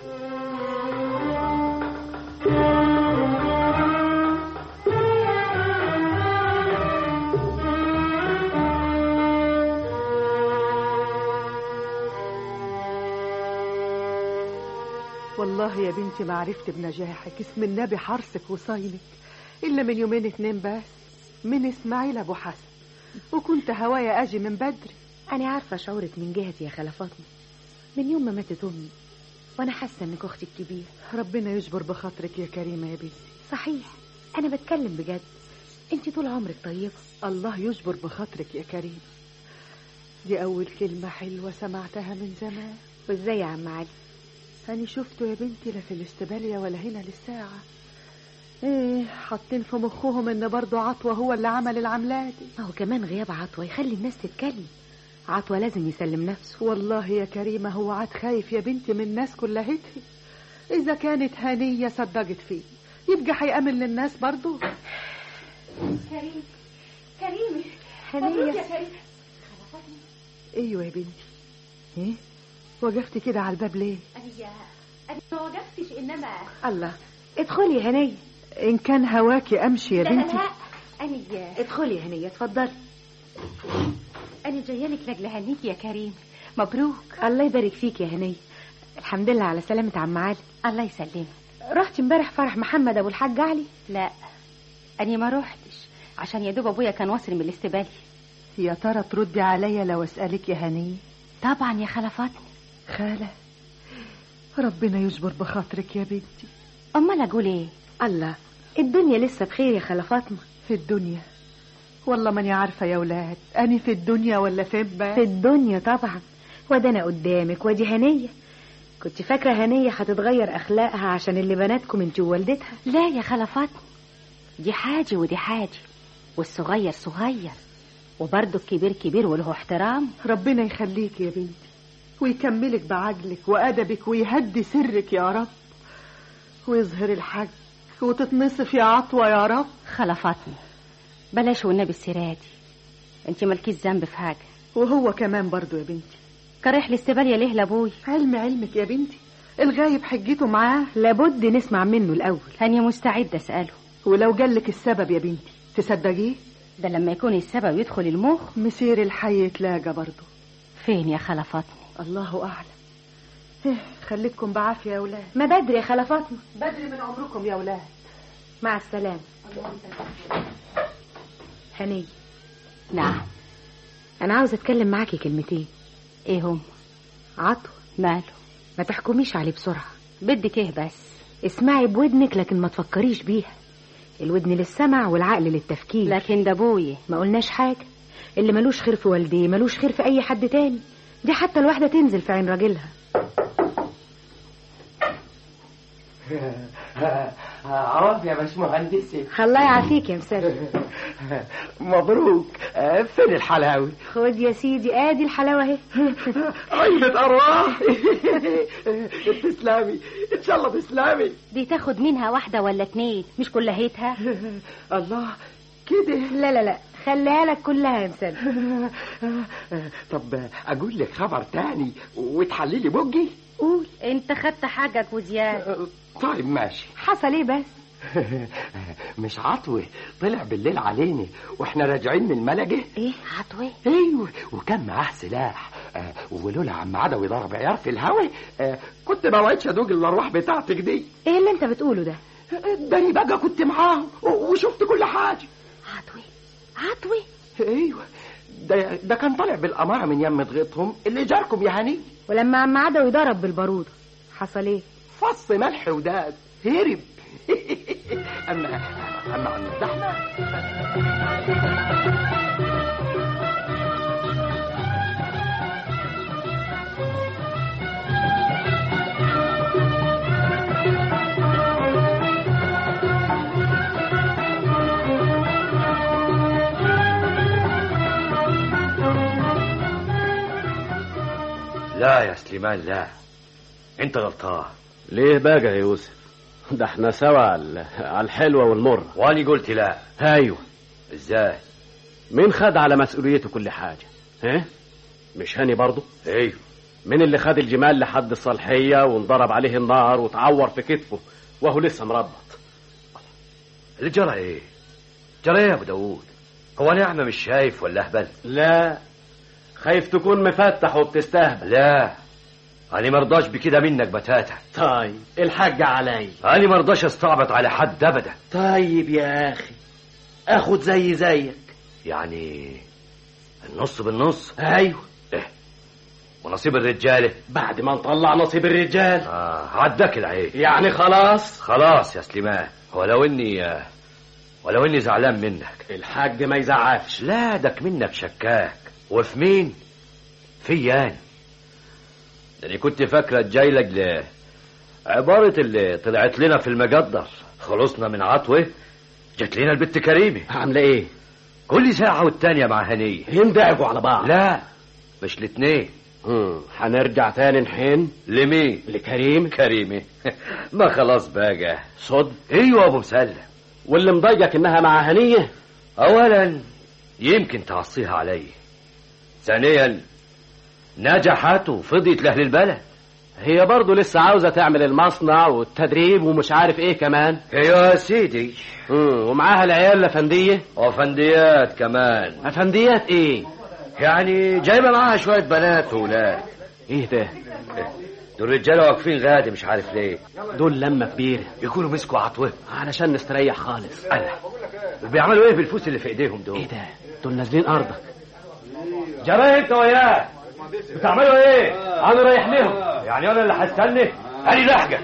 والله يا بنتي ما عرفت بنجاحك اسم النبي حرصك وصاينك إلا من يومين اتنين بس من إسماعيل أبو حسن وكنت هوايا أجي من بدري أنا عارفة شعورك من جهتي يا خالة فاطمة من يوم ما ماتت أمي وأنا حاسة إنك أختي الكبيرة ربنا يجبر بخاطرك يا كريمة يا بنتي صحيح أنا بتكلم بجد أنت طول عمرك طيبة الله يجبر بخاطرك يا كريم دي أول كلمة حلوة سمعتها من زمان وإزاي يا عم علي أنا شفته يا بنتي لا في الاستبالية ولا هنا للساعة ايه حاطين في مخهم ان برضه عطوة هو اللي عمل العملة دي ما هو كمان غياب عطوة يخلي الناس تتكلم عطوة لازم يسلم نفسه والله يا كريمة هو عاد خايف يا بنتي من الناس كلها إذا كانت هنية صدقت فيه يبقى هيأمن للناس برضه كريم كريم هنية. مبروك يا كريم ايوه يا بنتي ايه وقفت كده على الباب ليه أنا أنا ما وقفتش إنما الله ادخلي يا هنية ان كان هواكي امشي يا لا لا بنتي لا أنا ادخلي يا هنية اتفضلي أنا جاية لك لأجل هنيك يا كريم مبروك الله يبارك فيك يا هنية الحمد لله على سلامة عم علي الله يسلمك رحت امبارح فرح محمد ابو الحاج علي لا أنا ما روحتش عشان يا دوب أبويا كان واصل من الاستبالي يا ترى تردي عليا لو اسالك يا هنيه طبعا يا خالة فاطمة خاله ربنا يجبر بخاطرك يا بنتي أمال أقول إيه الله الدنيا لسه بخير يا خالة فاطمة في الدنيا والله ماني عارفه يا ولاد اني في الدنيا ولا فين بقى في الدنيا طبعا وده انا قدامك ودي هنية كنت فاكرة هنية هتتغير أخلاقها عشان اللي بناتكم انت ووالدتها لا يا خالة فاطمة دي حاجة ودي حاجة والصغير صغير وبرضه الكبير كبير وله احترام ربنا يخليك يا بنتي ويكملك بعجلك وأدبك ويهدي سرك يا رب ويظهر الحج وتتنصف يا عطوة يا رب خالة فاطمة بلاش والنبي السيرة دي انت مالكيش ذنب في حاجة وهو كمان برضو يا بنتي كريح الاستبالية ليه لابوي علم علمك يا بنتي الغايب حجته معاه لابد نسمع منه الأول أنا مستعدة أسأله ولو جالك السبب يا بنتي تصدقيه ده لما يكون السبب يدخل المخ مسير الحي يتلاقى برضه فين يا خالة فاطمة الله أعلم إيه، خليكم بعافية يا ولاد ما بدري يا خالة فاطمة بدري من عمركم يا ولاد مع السلامة هنية نعم أنا عاوزة أتكلم معاكي كلمتين ايه هم عطوة ماله ما تحكميش عليه بسرعة بدك ايه بس اسمعي بودنك لكن ما تفكريش بيها الودن للسمع والعقل للتفكير لكن ده ابويا ما قلناش حاجة اللي ملوش خير في والديه ملوش خير في أي حد تاني دي حتى الواحدة تنزل في عين راجلها عوف يا باشمهندسي الله يعافيك يا مسر مبروك آه، فين الحلاوي خد يا سيدي ادي الحلاوه اهي عيلة أرواح تسلمي إن شاء الله تسلمي دي تاخد منها واحده ولا اتنين مش كلهيتها الله كده لا لا لا خليها لك كلها يا مسر طب أقول لك خبر تاني وتحللي بوجي قول انت خدت حاجك وزياده طيب ماشي حصل ايه بس مش عطوة طلع بالليل علينا واحنا راجعين من الملجة ايه عطوة ايوه وكان معاه سلاح آه ولولا عم عدوي ضرب عيار في الهوا آه كنت ما وعدش ادوق الارواح بتاعتك دي ايه اللي انت بتقوله ده داني بقى كنت معاه وشفت كل حاجة عطوة عطوة ايوه ده ده كان طالع بالقماعة من يم غيطهم اللي جاركم يا هني ولما عم عدوي ضرب بالبارود حصل ايه فص ملح وداد هرب اما اما عم الزحمه لا يا سليمان لا انت غلطان ليه بقى يا يوسف ده احنا سوا على على الحلوة والمر واني قلت لا ايوه ازاي مين خد على مسؤوليته كل حاجة ها مش هاني برضه ايوه مين اللي خد الجمال لحد الصالحية وانضرب عليه النار وتعور في كتفه وهو لسه مربط اللي جرى ايه جرى ايه يا ابو داوود هو انا اعمى مش شايف ولا اهبل لا خايف تكون مفتح وبتستهبل لا انا مرضاش بكده منك بتاتا طيب الحاج علي انا مرضاش استعبط على حد ابدا طيب يا اخي اخد زي زيك يعني النص بالنص ايوه ايه ونصيب الرجاله بعد ما نطلع نصيب الرجال اه عداك العيب يعني خلاص خلاص يا سليمان ولو اني ولو اني زعلان منك الحاج ما يزعفش لا دك منك شكاك وفي مين في يعني لاني كنت فاكرة جاي لك ل... عبارة اللي طلعت لنا في المجدر خلصنا من عطوة جت لنا البت كريمة عاملة ايه كل ساعة والتانية مع هنية يندعجوا على بعض لا مش الاتنين مم. هنرجع تاني نحن لمين لكريم كريمة ما خلاص بقى صد ايوه ابو مسلم واللي مضايقك انها مع هنية اولا يمكن تعصيها علي ثانيا نجحت وفضيت لاهل البلد هي برضه لسه عاوزة تعمل المصنع والتدريب ومش عارف ايه كمان يا سيدي مم. ومعاها العيال الافندية وفنديات كمان افنديات ايه يعني جايبه معاها شويه بنات وولاد ايه ده دول رجاله واقفين غادي مش عارف ليه دول لمه كبيره يكونوا مسكوا عطوه علشان نستريح خالص الله وبيعملوا ايه بالفلوس اللي في ايديهم دول ايه ده دول نازلين ارضك جرايه انت وياه بتعملوا ايه انا رايح لهم يعني انا اللي هستنى انا لحقك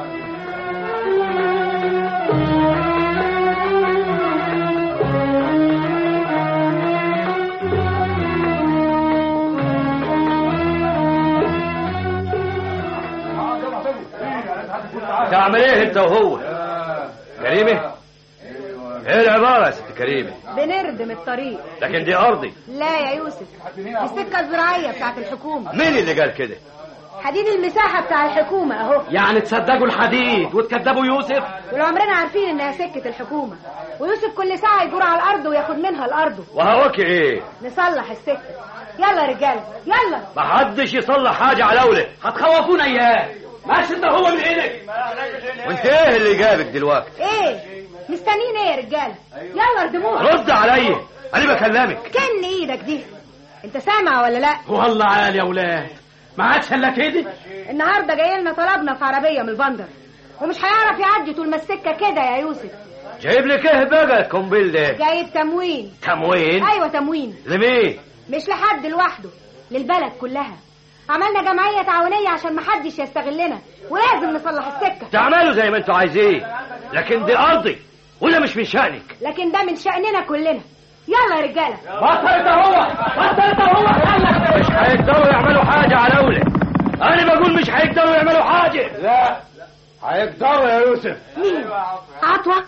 تعمل ايه انت وهو كريمه ايه العباره يا ست كريمه بنردم الطريق لكن دي ارضي لا يا يوسف دي السكه الزراعيه بتاعت الحكومه مين اللي قال كده حديد المساحه بتاع الحكومه اهو يعني تصدقوا الحديد وتكذبوا يوسف ولو عمرنا عارفين انها سكه الحكومه ويوسف كل ساعه يجور على الارض وياخد منها الارض وهواك ايه نصلح السكه يلا يا رجاله يلا ما حدش يصلح حاجه على اولى هتخوفونا اياه ماشي انت هو من ايدك وانت ايه اللي جابك دلوقتي ايه مستنيين ايه يا رجاله يلا اردموها رد عليا انا بكلمك كن ايدك دي انت سامع ولا لا والله عال يا ولاد ما عادش الا كده النهارده جاي لنا طلبنا في عربيه من البندر ومش هيعرف يعدي طول ما السكه كده يا يوسف جايب لك ايه بقى الكومبيل ده جايب تموين تموين ايوه تموين لمين مش لحد لوحده للبلد كلها عملنا جمعيه تعاونيه عشان محدش يستغلنا ولازم نصلح السكه تعملوا زي ما انتوا عايزين لكن دي ارضي وده مش من شأنك لكن ده من شأننا كلنا يلا يا رجاله بطل انت هو بطل انت هو مش هيقدروا يعملوا حاجه على اولى انا بقول مش هيقدروا يعملوا حاجه لا هيقدروا يا يوسف مين عطوة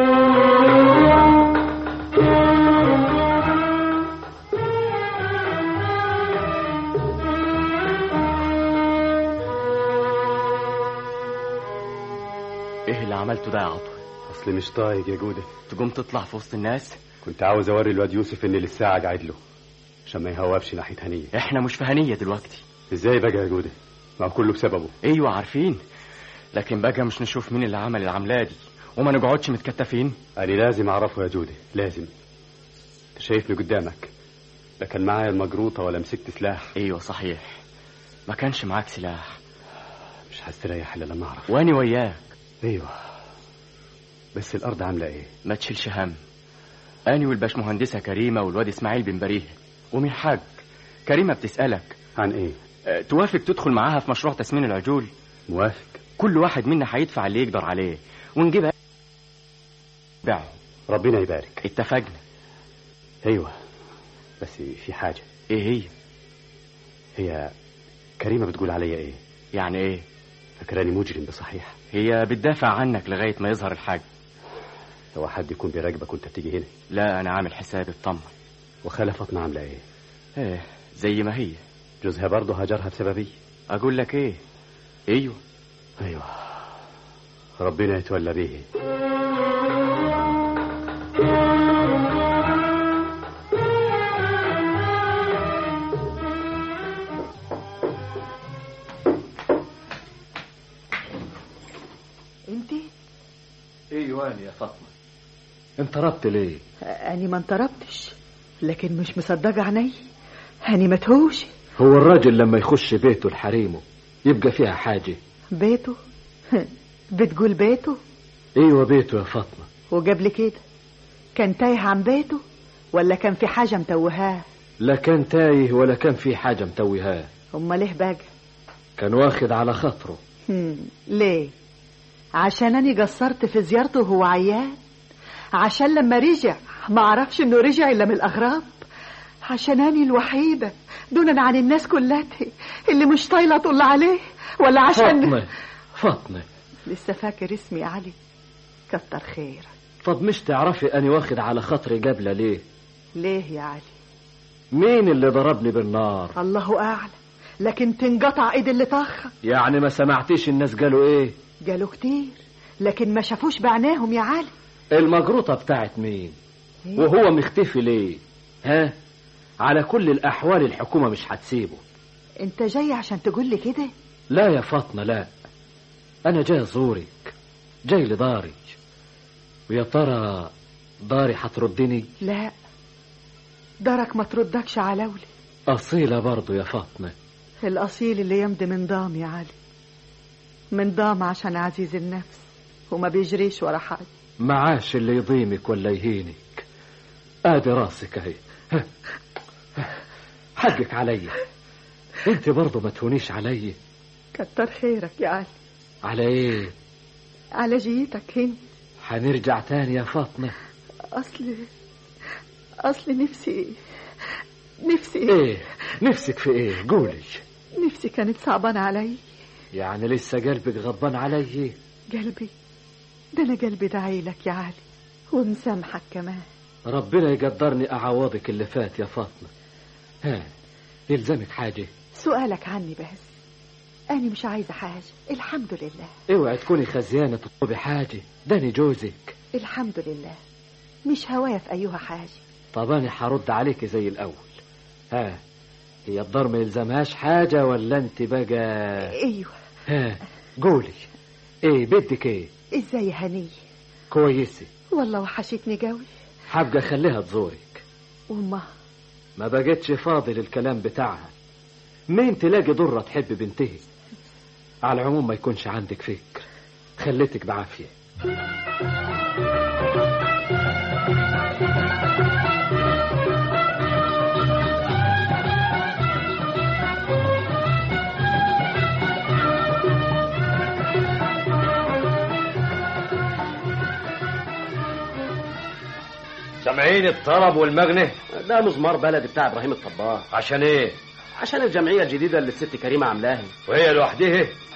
ايه اللي عملته ده يا عطوة اصل مش طايق يا جودة تقوم تطلع في وسط الناس كنت عاوز اوري الواد يوسف اني لسه قاعد له عشان ما يهوبش ناحيه هنيه احنا مش في هنية دلوقتي ازاي بقى يا جودة ما هو كله بسببه ايوه عارفين لكن بقى مش نشوف مين اللي عمل العملة دي وما نقعدش متكتفين انا لازم اعرفه يا جودة لازم انت شايفني قدامك لا كان معايا المجروطه ولا مسكت سلاح ايوه صحيح ما كانش معاك سلاح مش هستريح الا لما اعرف واني وياك ايوه بس الارض عامله ايه ما تشيلش هم اني والباشمهندسه كريمه والواد اسماعيل بن بريه ومن حاج كريمه بتسالك عن ايه أه توافق تدخل معاها في مشروع تسمين العجول موافق كل واحد منا هيدفع اللي يقدر عليه ونجيبها بيعه ربنا يبارك اتفقنا ايوه بس في حاجه ايه هي هي كريمه بتقول عليا ايه يعني ايه فاكراني مجرم بصحيح هي بتدافع عنك لغايه ما يظهر الحاج لو حد يكون بيراقبك وانت بتيجي هنا لا انا عامل حسابي اطمن وخالة فاطمه عامله ايه ايه زي ما هي جوزها برضه هجرها بسببي اقول لك ايه ايوه ايوه ربنا يتولى به انت ايوه يا فاطمه انطربت ليه اني ما انطربتش لكن مش مصدقه عيني اني متهوش هو الراجل لما يخش بيته لحريمه يبقى فيها حاجه بيته بتقول بيته ايوه بيته يا فاطمه وقبل كده كان تايه عن بيته ولا كان في حاجه متوهاه لا كان تايه ولا كان في حاجه متوهاه امال ليه بقى كان واخد على خاطره هم، ليه عشان اني قصرت في زيارته وهو عيان عشان لما رجع ما عرفش انه رجع الا من الاغراب عشان اني الوحيده دونا عن الناس كلها اللي مش طايله طل عليه ولا عشان فاطمه فاطمه لسه فاكر اسمي يا علي كتر خيرك طب مش تعرفي اني واخد على خاطري قبله ليه ليه يا علي مين اللي ضربني بالنار الله اعلم لكن تنقطع ايد اللي طخ يعني ما سمعتيش الناس قالوا ايه قالوا كتير لكن ما شافوش بعينيهم يا علي المجروطه بتاعت مين وهو مختفي ليه ها على كل الاحوال الحكومه مش هتسيبه انت جاي عشان تقول لي كده لا يا فاطمه لا انا جاي ازورك جاي لداري ويا ترى داري هتردني لا دارك ما تردكش على ولي اصيله برضو يا فاطمه الاصيل اللي يمضي من ضام يا علي من ضام عشان عزيز النفس وما بيجريش ورا حد معاش اللي يضيمك ولا يهينك ادي راسك اهي حقك عليا انت برضو ما تهونيش عليا كتر خيرك يا علي على ايه على جيتك هنا هنرجع تاني يا فاطمه اصل اصل نفسي نفسي ايه نفسك في ايه قولي نفسي كانت صعبانة علي يعني لسه قلبك غضبان علي قلبي ده انا قلبي داعي لك يا علي ومسامحك كمان ربنا يقدرني اعوضك اللي فات يا فاطمه ها يلزمك حاجه سؤالك عني بس انا مش عايزه حاجه الحمد لله اوعي تكوني خزيانه تطلبي حاجه داني جوزك الحمد لله مش هوايا في ايها حاجه طب انا هرد عليك زي الاول ها هي الدار ما يلزمهاش حاجه ولا انت بقى ايوه ها قولي ايه بدك ايه ازاي يا هنيه كويسه والله وحشتني قوي حابقه خليها تزورك وما ما بقتش فاضي للكلام بتاعها مين تلاقي ضرة تحب بنتها على العموم ما يكونش عندك فكر خليتك بعافية سامعين الطرب والمغنى ده مزمار بلدي بتاع ابراهيم الطباخ عشان ايه عشان الجمعيه الجديده اللي الست كريمه عاملاها وهي لوحدها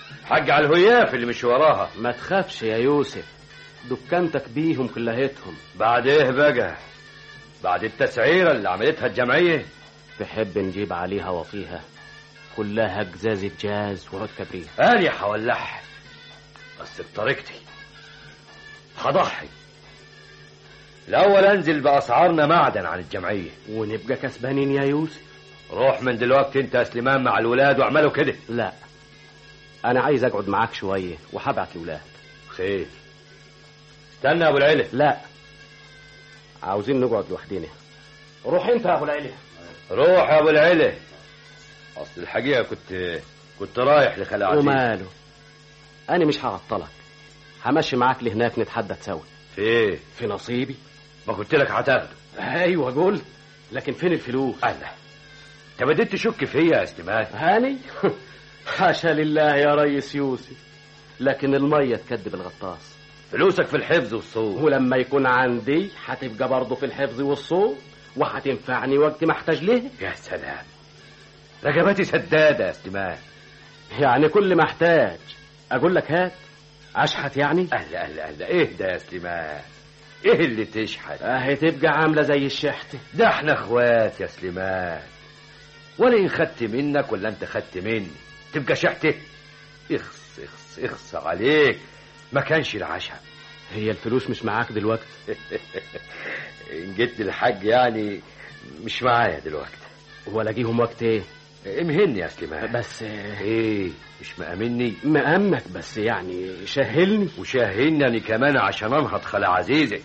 حق على الهياف اللي مش وراها ما تخافش يا يوسف دكانتك بيهم كلهتهم بعد ايه بقى بعد التسعيرة اللي عملتها الجمعية تحب نجيب عليها وطيها كلها جزازة جاز وعود كبريت أنا حولعها بس بطريقتي هضحي الأول أنزل بأسعارنا معدن عن الجمعية ونبقى كسبانين يا يوسف روح من دلوقتي أنت يا سليمان مع الولاد واعملوا كده لا أنا عايز أقعد معاك شوية وهبعت الولاد خير استنى يا أبو العيلة لا عاوزين نقعد لوحدنا روح أنت يا أبو العيلة روح يا أبو العيلة أصل الحقيقة كنت كنت رايح لخلع عزيز وماله أنا مش هعطلك همشي معاك لهناك نتحدث سوا في ايه في نصيبي ما قلت لك هتاخده ايوه قلت لكن فين الفلوس الله انت بديت تشك فيا يا سليمان هاني حاشا لله يا ريس يوسف لكن المية تكذب الغطاس فلوسك في الحفظ والصوت ولما يكون عندي هتبقى برضه في الحفظ والصوت وهتنفعني وقت ما احتاج ليه يا سلام رقبتي سدادة يا سليمان يعني كل ما احتاج اقول لك هات اشحت يعني اهلا اهلا اهلا اهدى يا سليمان ايه اللي تشحت اهي تبقى عامله زي الشحت ده احنا اخوات يا سليمان ولا ان خدت منك ولا انت خدت مني تبقى شحته اخس اخس اخس عليك ما كانش العشاء هي الفلوس مش معاك دلوقتي ان جيت للحاج يعني مش معايا دلوقتي ولا جيهم وقت ايه امهني يا سليمان بس ايه مش مأمني مأمك بس يعني شهلني وشهلني انا كمان عشان انهض خلا عزيزي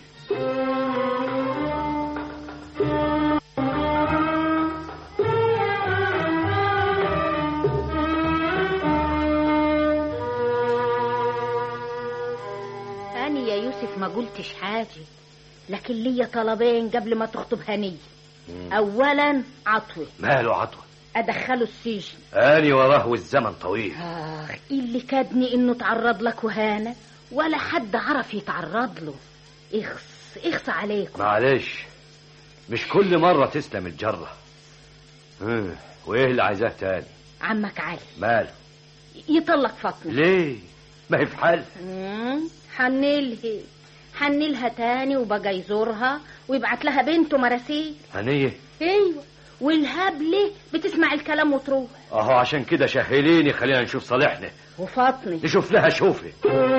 أنا يا يوسف ما قلتش حاجة لكن ليا طلبين قبل ما تخطب هنية أولا عطوة ماله عطوة أدخله السجن اني وراه والزمن طويل آه اللي كادني إنه تعرض لك وهانة ولا حد عرف يتعرض له اخص اخص عليكم معلش مش كل مرة تسلم الجرة اه، وايه اللي عايزاه تاني عمك علي ماله يطلق فاطمة ليه ما هي في حال مم، حنلها حنلها تاني وبقى يزورها ويبعت لها بنته مراسيل هنية ايوه والهبلة بتسمع الكلام وتروح اهو عشان كده شهليني خلينا نشوف صالحنا وفاطمة نشوف لها شوفي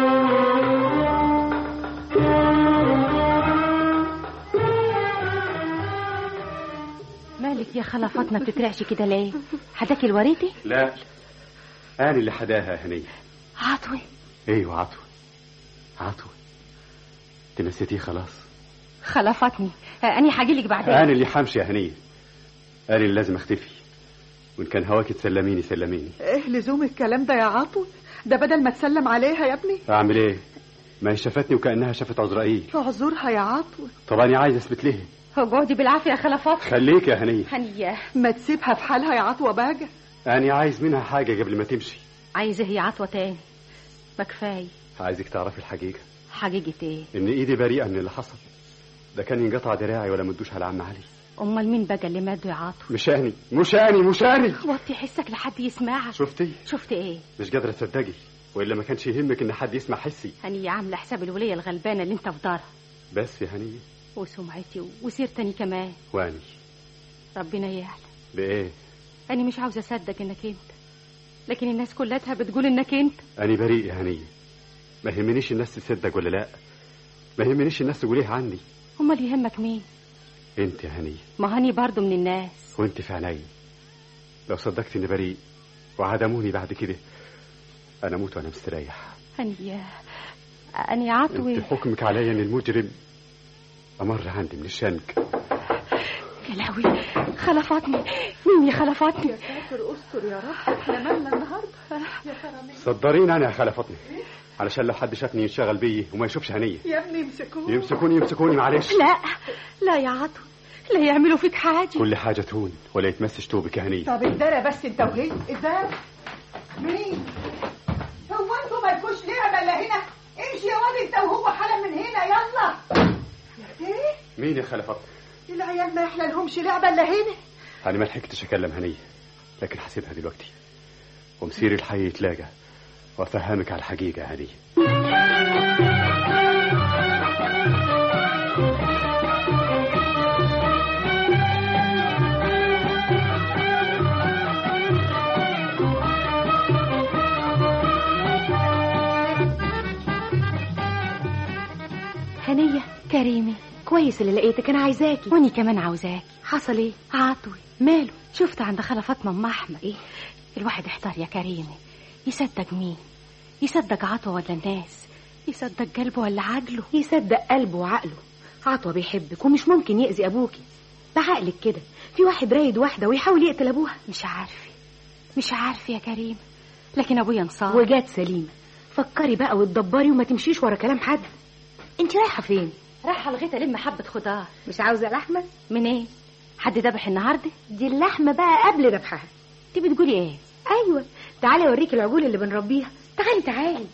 مالك يا خلا فاطمه بتترعش كده ليه حداك الوريدي لا أنا اللي حداها هنية عطوي ايوه عطوة عطوة انت نسيتيه خلاص خلا فاطمه اني حاجيلك بعدين انا اللي حمشي يا هنية انا اللي لازم اختفي وان كان هواك تسلميني سلميني ايه لزوم الكلام ده يا عطوة ده بدل ما تسلم عليها يا ابني اعمل ايه ما هي شافتني وكانها شافت عزرائيل اعذرها يا عطوة طب انا عايز اثبت ليه اقعدي بالعافيه يا خلا فاطمه خليك يا هنية هنيه ما تسيبها في حالها يا عطوة بقى انا عايز منها حاجة قبل ما تمشي عايزه هي عطوه تاني ما كفايه عايزك تعرفي الحقيقة حقيقه ايه ان ايدي بريئة من اللي حصل ده كان ينقطع دراعي ولا مدوش على عم علي امال مين بقى اللي ماده يا عطوه مش اني مش اني مش اني وطي حسك لحد يسمعك شفتي شفت ايه مش قادرة تصدقي والا ما كانش يهمك ان حد يسمع حسي هنيه عامله حساب الوليه الغلبانه اللي انت في دارها بس يا هنية وسمعتي وسيرتني كمان واني ربنا يعلم بايه انا مش عاوزه اصدق انك انت لكن الناس كلها بتقول انك انت أنا بريء يا هنية ما يهمنيش الناس تصدق ولا لا ما يهمنيش الناس تقوليه عني امال يهمك مين انت يا هنية ما هاني برضه من الناس وانت في عيني لو صدقت اني بريء وعدموني بعد كده انا اموت وانا مستريح هنيه اني عطوي انت حكمك عليا ان المجرم امر عندي من الشنك يا لهوي خلا فاطمه مين يا خلا فاطمه يا ساتر استر يا رب احنا مالنا النهارده يا ترى مين صدرين انا يا خالة فاطمة علشان لو حد شافني ينشغل بيي وما يشوفش هنية يا ابني امسكوه يمسكوني يمسكوني معلش لا لا يا عطوي لا يعملوا فيك حاجه كل حاجة تهون ولا يتمسش توبك يا هنية طب ادارة بس انت وهي ادارة مين هو انتوا مالكوش لعبة الا هنا امشي يا واد انت وهو حالا من هنا يلا ايه مين يا خالة فاطمة العيال ما يحلى لهمش لعبة الا هنا انا ما لحقتش اكلم هنية لكن هسيبها دلوقتي ومسير الحي يتلاقى وافهمك على الحقيقه يا هنيه هنية كريمة كويس اللي لقيتك انا عايزاكي واني كمان عاوزاكي حصل ايه عطوي ماله شفت عند خالة فاطمة ام احمد ايه الواحد احتار يا كريمة يصدق مين يصدق عطوة ولا الناس يصدق قلبه ولا عقله يصدق قلبه وعقله عطوة بيحبك ومش ممكن يأذي أبوكي بعقلك كده في واحد رايد واحدة ويحاول يقتل أبوها مش عارفة مش عارفة يا كريم لكن أبويا انصار وجات سليمة فكري بقى وتدبري وما تمشيش ورا كلام حد انت رايحة فين رايحة لغاية ألم حبة خضار مش عاوزة لحمة من ايه حد ذبح النهاردة دي اللحمة بقى قبل ذبحها انت بتقولي ايه ايوه تعالي اوريكي العجول اللي بنربيها تعالي تعالي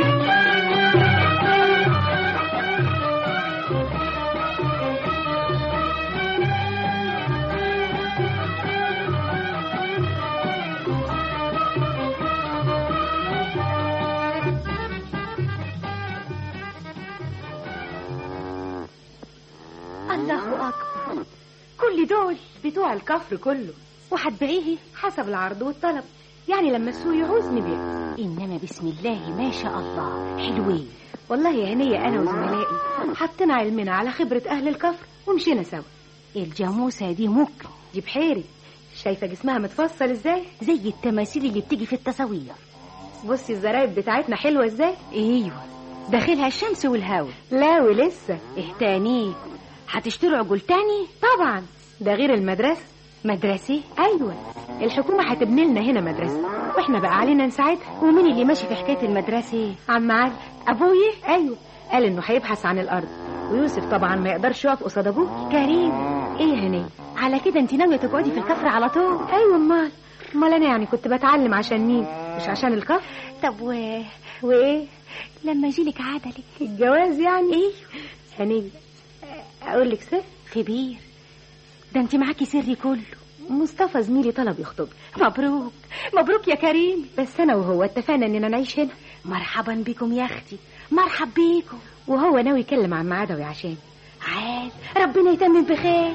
الله أكبر كل دول بتوع الكفر كله وهتبيعيه حسب العرض والطلب يعني لما السوق يعوز نبيع إنما بسم الله ما شاء الله حلوين والله يا هنية أنا وزملائي حطينا علمنا على خبرة أهل الكفر ومشينا سوا الجاموسة دي مكر دي بحيري شايفة جسمها متفصل ازاي زي التماثيل اللي بتيجي في التصاوير بصي الزرايب بتاعتنا حلوة ازاي ايوه داخلها الشمس والهواء لا ولسه ايه تاني هتشتروا عجول تاني طبعا ده غير المدرسة مدرسة ايوه الحكومة هتبني لنا هنا مدرسة واحنا بقى علينا نساعدها ومين اللي ماشي في حكاية المدرسة عم علي ابويا ايوه قال انه هيبحث عن الارض ويوسف طبعا ما يقدرش يقف قصاد ابوه كريم ايه يا هنيه على كده انت ناويه تقعدي في الكفر على طول ايوه امال امال انا يعني كنت بتعلم عشان مين مش عشان الكفر طب و وايه لما يجيلك عدلك الجواز يعني ايه هنيه اقول لك سر كبير ده انت معاكي سري كله مصطفى زميلي طلب يخطب مبروك مبروك يا كريم بس انا وهو اتفقنا اننا نعيش هنا مرحبا بكم يا اختي مرحب بيكم وهو ناوي يكلم عم عدوي عشان عاد ربنا يتمم بخير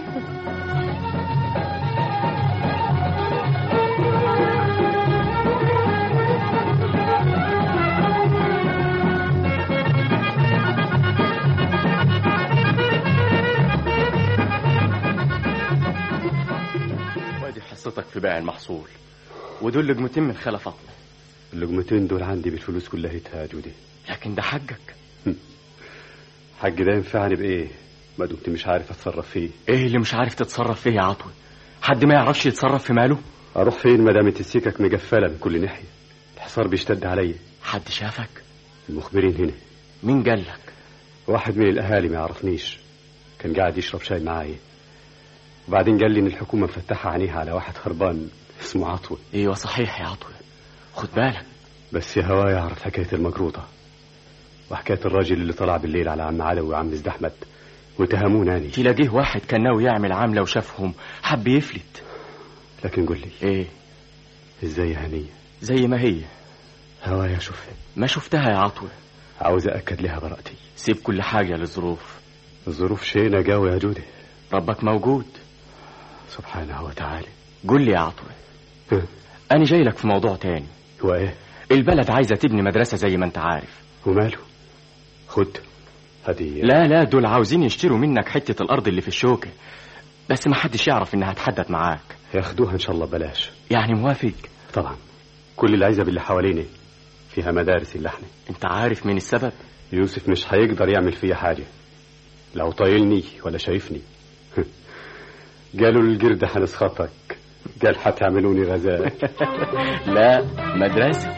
وادي حصتك في بيع المحصول ودول لقمتين من خالة فاطمة اللقمتين دول عندي بالفلوس كلها يا جودي لكن ده حقك حق ده ينفعني بايه ما دمت مش عارف اتصرف فيه ايه اللي مش عارف تتصرف فيه يا عطوي حد ما يعرفش يتصرف في ماله اروح فين ما دامت السكك مقفله من كل ناحيه الحصار بيشتد عليا حد شافك المخبرين هنا مين قال لك واحد من الاهالي ما يعرفنيش كان قاعد يشرب شاي معايا وبعدين قال لي ان الحكومه مفتحه عينيها على واحد هربان اسمه عطوي ايوه صحيح يا عطوي خد بالك بس يا هوا يعرف حكايه المجروطه وحكايه الراجل اللي طلع بالليل على عم علوي وعم زد احمد واتهموناني تلاقيه واحد كان ناوي يعمل عامله وشافهم حب يفلت لكن قول لي ايه ازاي يا هنيه زي ما هي هوايا شوفها ما شفتها يا عطوة عاوز أأكد لها براءتي سيب كل حاجة للظروف الظروف شيء نجاوي يا جودي ربك موجود سبحانه وتعالى قول لي يا عطوة أنا جاي لك في موضوع تاني هو إيه البلد عايزة تبني مدرسة زي ما أنت عارف وماله خد هدي لا لا دول عاوزين يشتروا منك حتة الأرض اللي في الشوكة بس ما حدش يعرف إنها تحدد معاك ياخدوها إن شاء الله بلاش يعني موافق طبعا كل العزب اللي حواليني فيها مدارس اللحنة انت عارف مين السبب يوسف مش هيقدر يعمل فيا حاجة لو طايلني ولا شايفني قالوا القردة هنسخطك قال هتعملوني غزال لا مدرسة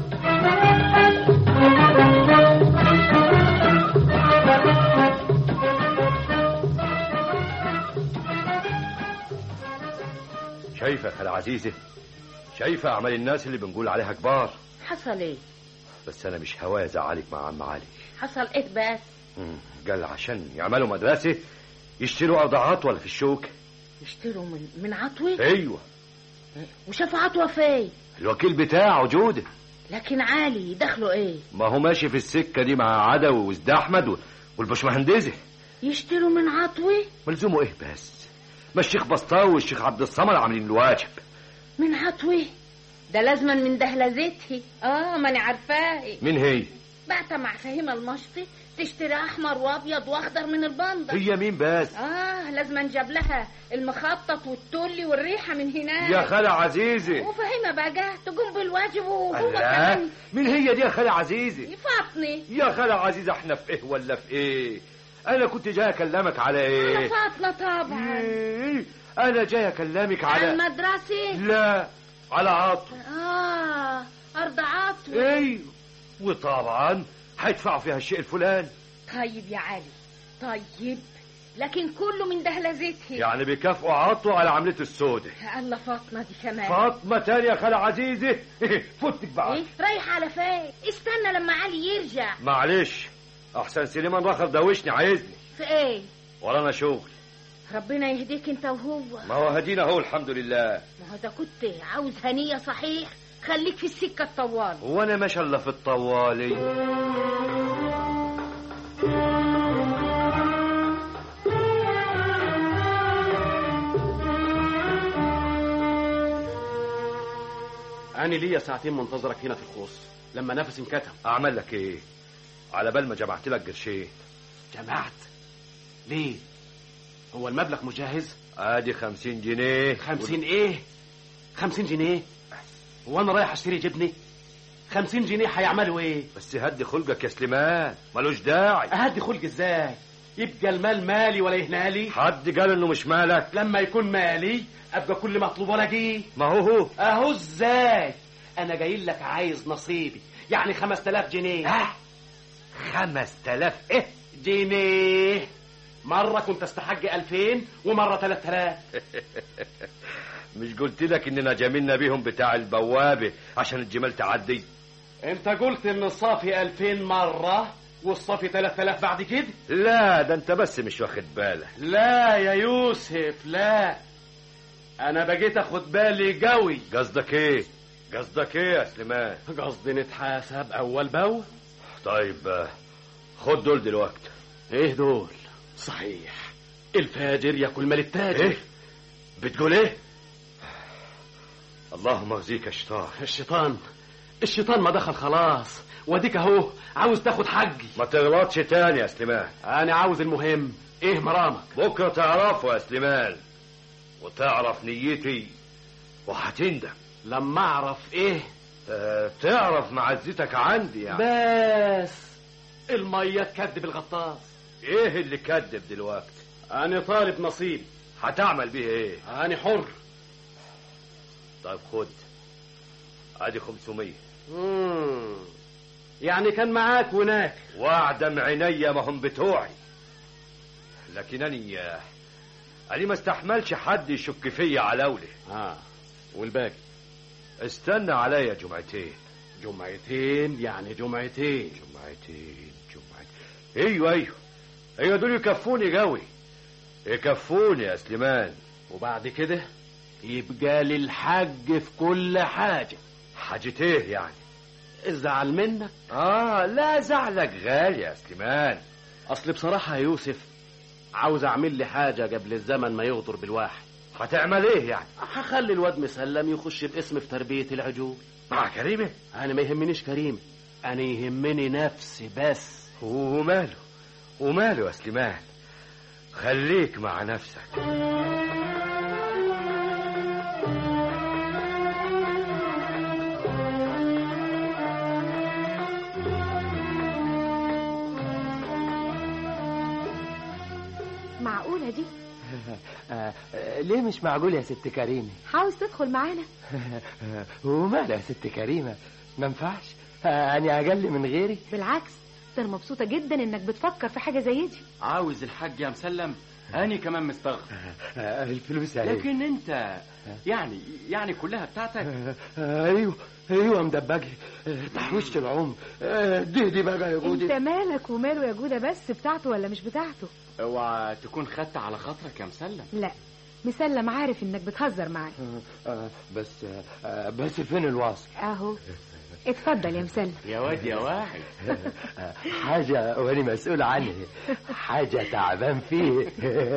شايفة يا خالة عزيزة شايفة أعمال الناس اللي بنقول عليها كبار حصل ايه بس أنا مش هواية أزعلك مع عم علي حصل ايه بس مم، قال عشان يعملوا مدرسة يشتروا أرضعات ولا في الشوك يشتروا من من عطوة أيوة وشافوا عطوة فين الوكيل بتاعه جودة لكن علي دخله ايه ما هو ماشي في السكة دي مع عدوي وزد أحمد و- والبشمهندزة يشتروا من عطوة ملزومه إيه بس ما الشيخ بسطاوي والشيخ عبد الصمد عاملين الواجب من عطوة ده لازما من دهلزتها اه ما انا عارفاه مين هي بعت مع فهيمة المشطي تشتري احمر وابيض واخضر من البندر هي مين بس اه لازما جاب لها المخطط والتولي والريحه من هناك يا خالة عزيزة وفهيمة بقى تقوم بالواجب وهو لا كمان مين هي دي يا خالة عزيزة يفاطني يا خالة عزيزة احنا في ايه ولا في ايه انا كنت جاي اكلمك على على ايه فاطمة طبعا إيه؟ انا جاي اكلمك على على المدرسة لا على عطو اه ارض عطوة ايوه وطبعا هيدفعوا فيها الشيء الفلاني طيب يا علي طيب لكن كله من دهلزتها يعني بيكافئوا عطو على عملته السوداء الله فاطمة دي كمان فاطمة تاني يا خالة عزيزة فوتك بعد ايه رايح على فين استنى لما علي يرجع معلش احسن سليمان رخر دوشني عايزني في ايه ورانا شغل ربنا يهديك انت وهو ما هو هدينا اهو الحمد لله ما هو ده كنت عاوز هنية صحيح خليك في السكة الطوال هو انا ما شاء الله في الطوالي أنا ليا ساعتين منتظرك هنا في الخوص لما نفسي انكتم اعمل لك ايه على بال ما جمعت لك قرشين جمعت ليه هو المبلغ مجهز ادي خمسين جنيه خمسين ايه خمسين جنيه هو انا رايح اشتري جبنه خمسين جنيه هيعملوا ايه بس هدي خلقك يا سليمان ملوش داعي اهدي خلق ازاي يبقى المال مالي ولا يهنالي حد قال انه مش مالك لما يكون مالي ابقى كل مطلوب ولا اجيه ما هو هو اهو ازاي انا جاي لك عايز نصيبي يعني خمس تلاف جنيه ها خمس تلاف ايه جنيه مرة كنت استحق ألفين ومرة تلات تلاف مش قلت لك اننا جاملنا بيهم بتاع البوابة عشان الجمال تعدي انت قلت ان الصافي ألفين مرة والصافي تلات تلاف بعد كده لا ده انت بس مش واخد بالك لا يا يوسف لا انا بقيت اخد بالي قوي قصدك ايه قصدك ايه يا سليمان قصدي نتحاسب اول باول طيب آه، خد دول دلوقتي ايه دول صحيح الفاجر ياكل مال التاجر ايه بتقول ايه اللهم اخزيك يا شيطان الشيطان الشيطان ما دخل خلاص واديك اهو عاوز تاخد حقي ما تغلطش تاني يا سليمان انا عاوز المهم ايه مرامك بكره تعرفه يا سليمان وتعرف نيتي وهتندم لما اعرف ايه آه تعرف معزتك عندي يعني بس المية تكذب الغطاس ايه اللي كذب دلوقتي انا طالب نصيب هتعمل بيه ايه انا حر طيب خد ادي 500 مم. يعني كان معاك هناك واعدم عينيا ما هم بتوعي لكنني أنا ما استحملش حد يشك فيا على أولي اه والباقي استنى عليا جمعتين جمعتين يعني جمعتين جمعتين جمعتين ايوه ايوه ايوه دول يكفوني قوي يكفوني يا سليمان وبعد كده يبقى لي الحج في كل حاجة حاجة ايه يعني ازعل منك اه لا زعلك غالي يا سليمان اصل بصراحة يا يوسف عاوز اعمل لي حاجة قبل الزمن ما يغدر بالواحد هتعمل ايه يعني هخلي الواد مسلم يخش باسم في تربية العجول مع كريمة انا ما يهمنيش كريم انا يهمني نفسي بس وماله وماله يا سليمان خليك مع نفسك معقولة دي آه، آه، ليه مش معقول يا ست كريمة عاوز تدخل معانا وماله يا ست كريمة ما ينفعش آه، أنا أقل من غيري بالعكس ده انا مبسوطة جدا انك بتفكر في حاجة زي دي عاوز الحاج يا مسلم اني كمان مستغرب آه، الفلوس اهي لكن انت يعني يعني كلها بتاعتك آه، ايوه ايوه مدبجي آه، تحويشة العمر آه، دي دي بقى يا انت جودي مالك وماله يا جودة بس بتاعته ولا مش بتاعته اوعى تكون خدت على خاطرك يا مسلم لا مسلم عارف انك بتهزر معاه آه، آه، بس آه، بس فين الوصل اهو اتفضل يا مسلم يا واد يا واحد حاجة وأنا مسؤول عنها حاجة تعبان فيه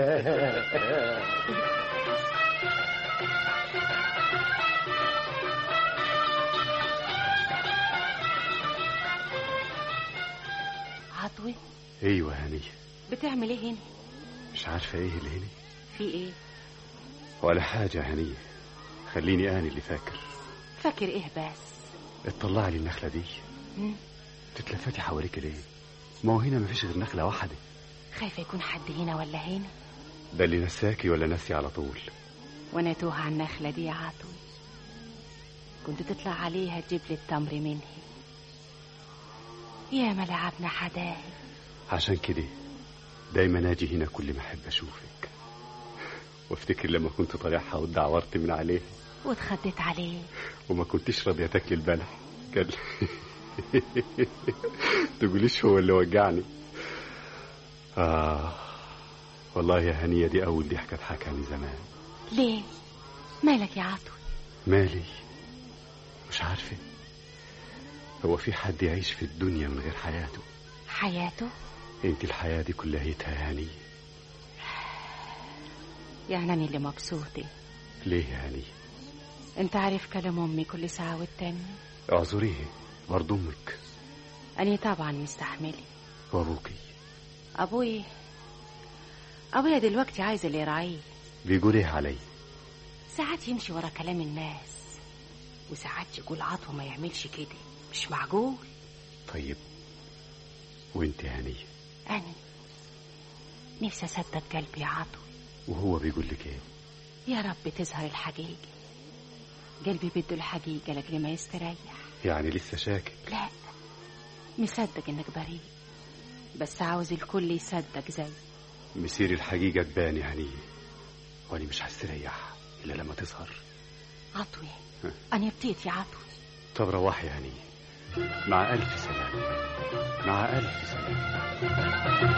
عطوي ايوه هنية بتعمل ايه هنا مش عارفة ايه اللي هنا في ايه ولا حاجة هنية خليني انا اللي فاكر فاكر ايه بس اطلعي لي النخلة دي مم. تتلفتي حواليك ليه ما هو هنا مفيش غير نخلة واحدة خايفة يكون حد هنا ولا هنا ده اللي نساكي ولا ناسي على طول وانا توه على النخلة دي يا عطوي كنت تطلع عليها تجيب لي التمر منها يا ما لعبنا حدايق عشان كده دايما اجي هنا كل ما احب اشوفك وافتكر لما كنت طالعها واتدعورت من عليه واتخدت عليه وما كنتش راضية تاكلي البلح كان تقوليش هو اللي وجعني آه والله يا هنية دي أول ضحكة ضحكاني زمان ليه مالك يا عطوي مالي مش عارفة هو في حد يعيش في الدنيا من غير حياته حياته انت الحياة دي كلها يا هنية يعني انا اللي مبسوطة ليه يا هنية انت عارف كلام امي كل ساعة والتانية اعذريه برضو امك اني طبعا مستحملة وابوكي ابوي ابويا دلوقتي عايز اللي يراعيه بيقول ايه علي ساعات يمشي ورا كلام الناس وساعات يقول عطوة ما يعملش كده مش معقول طيب وانت يا هنية أنا نفسي أصدق قلبي يا عطوي وهو بيقول لك ايه يا رب تظهر الحقيقة قلبي بده الحقيقة لأجل ما يستريح يعني لسه شاكك لا مصدق إنك بريء بس عاوز الكل يصدق زي مسير الحقيقة تبان يا هنية وانا مش هستريح الا لما تظهر عطوي أنا بطيت يا عطوي طب روحي يا هنية مع ألف سلامة مع ألف سلامة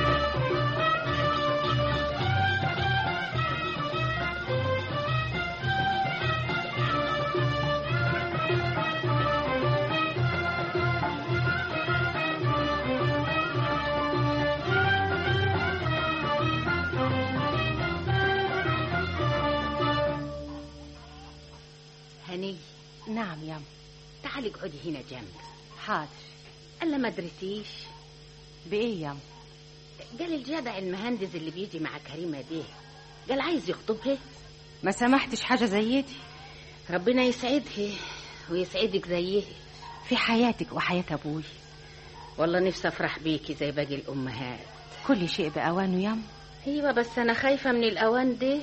هني نعم يم تعالي اقعدي هنا جنبي حاضر الا ما درتيش بإيه يم قال الجدع المهندس اللي بيجي مع كريمة دي قال عايز يخطبها ما سمحتش حاجة زي دي ربنا يسعدها ويسعدك زيه في حياتك وحياة أبوي والله نفسي افرح بيكي زي باقي الامهات كل شيء بأوانه يم ايوه بس انا خايفه من الاوان ده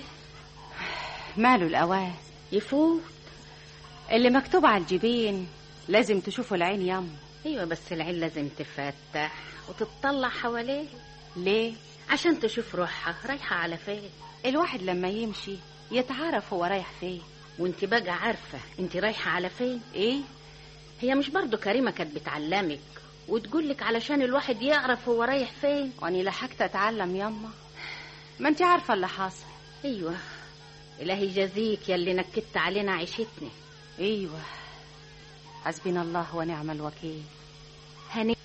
ماله الأوان يفوت اللي مكتوب على الجبين لازم تشوفه العين يم ايوه بس العين لازم تفتح وتطلع حواليه ليه عشان تشوف روحها رايحه على فين الواحد لما يمشي يتعرف هو رايح فين وانت بقى عارفه انت رايحه على فين ايه هي مش برضو كريمه كانت بتعلمك وتقولك علشان الواحد يعرف هو رايح فين واني لحقت اتعلم يما ما انت عارفه اللي حصل ايوه الهي يجازيك يا اللي نكدت علينا عيشتنا ايوه حسبنا الله ونعم الوكيل هني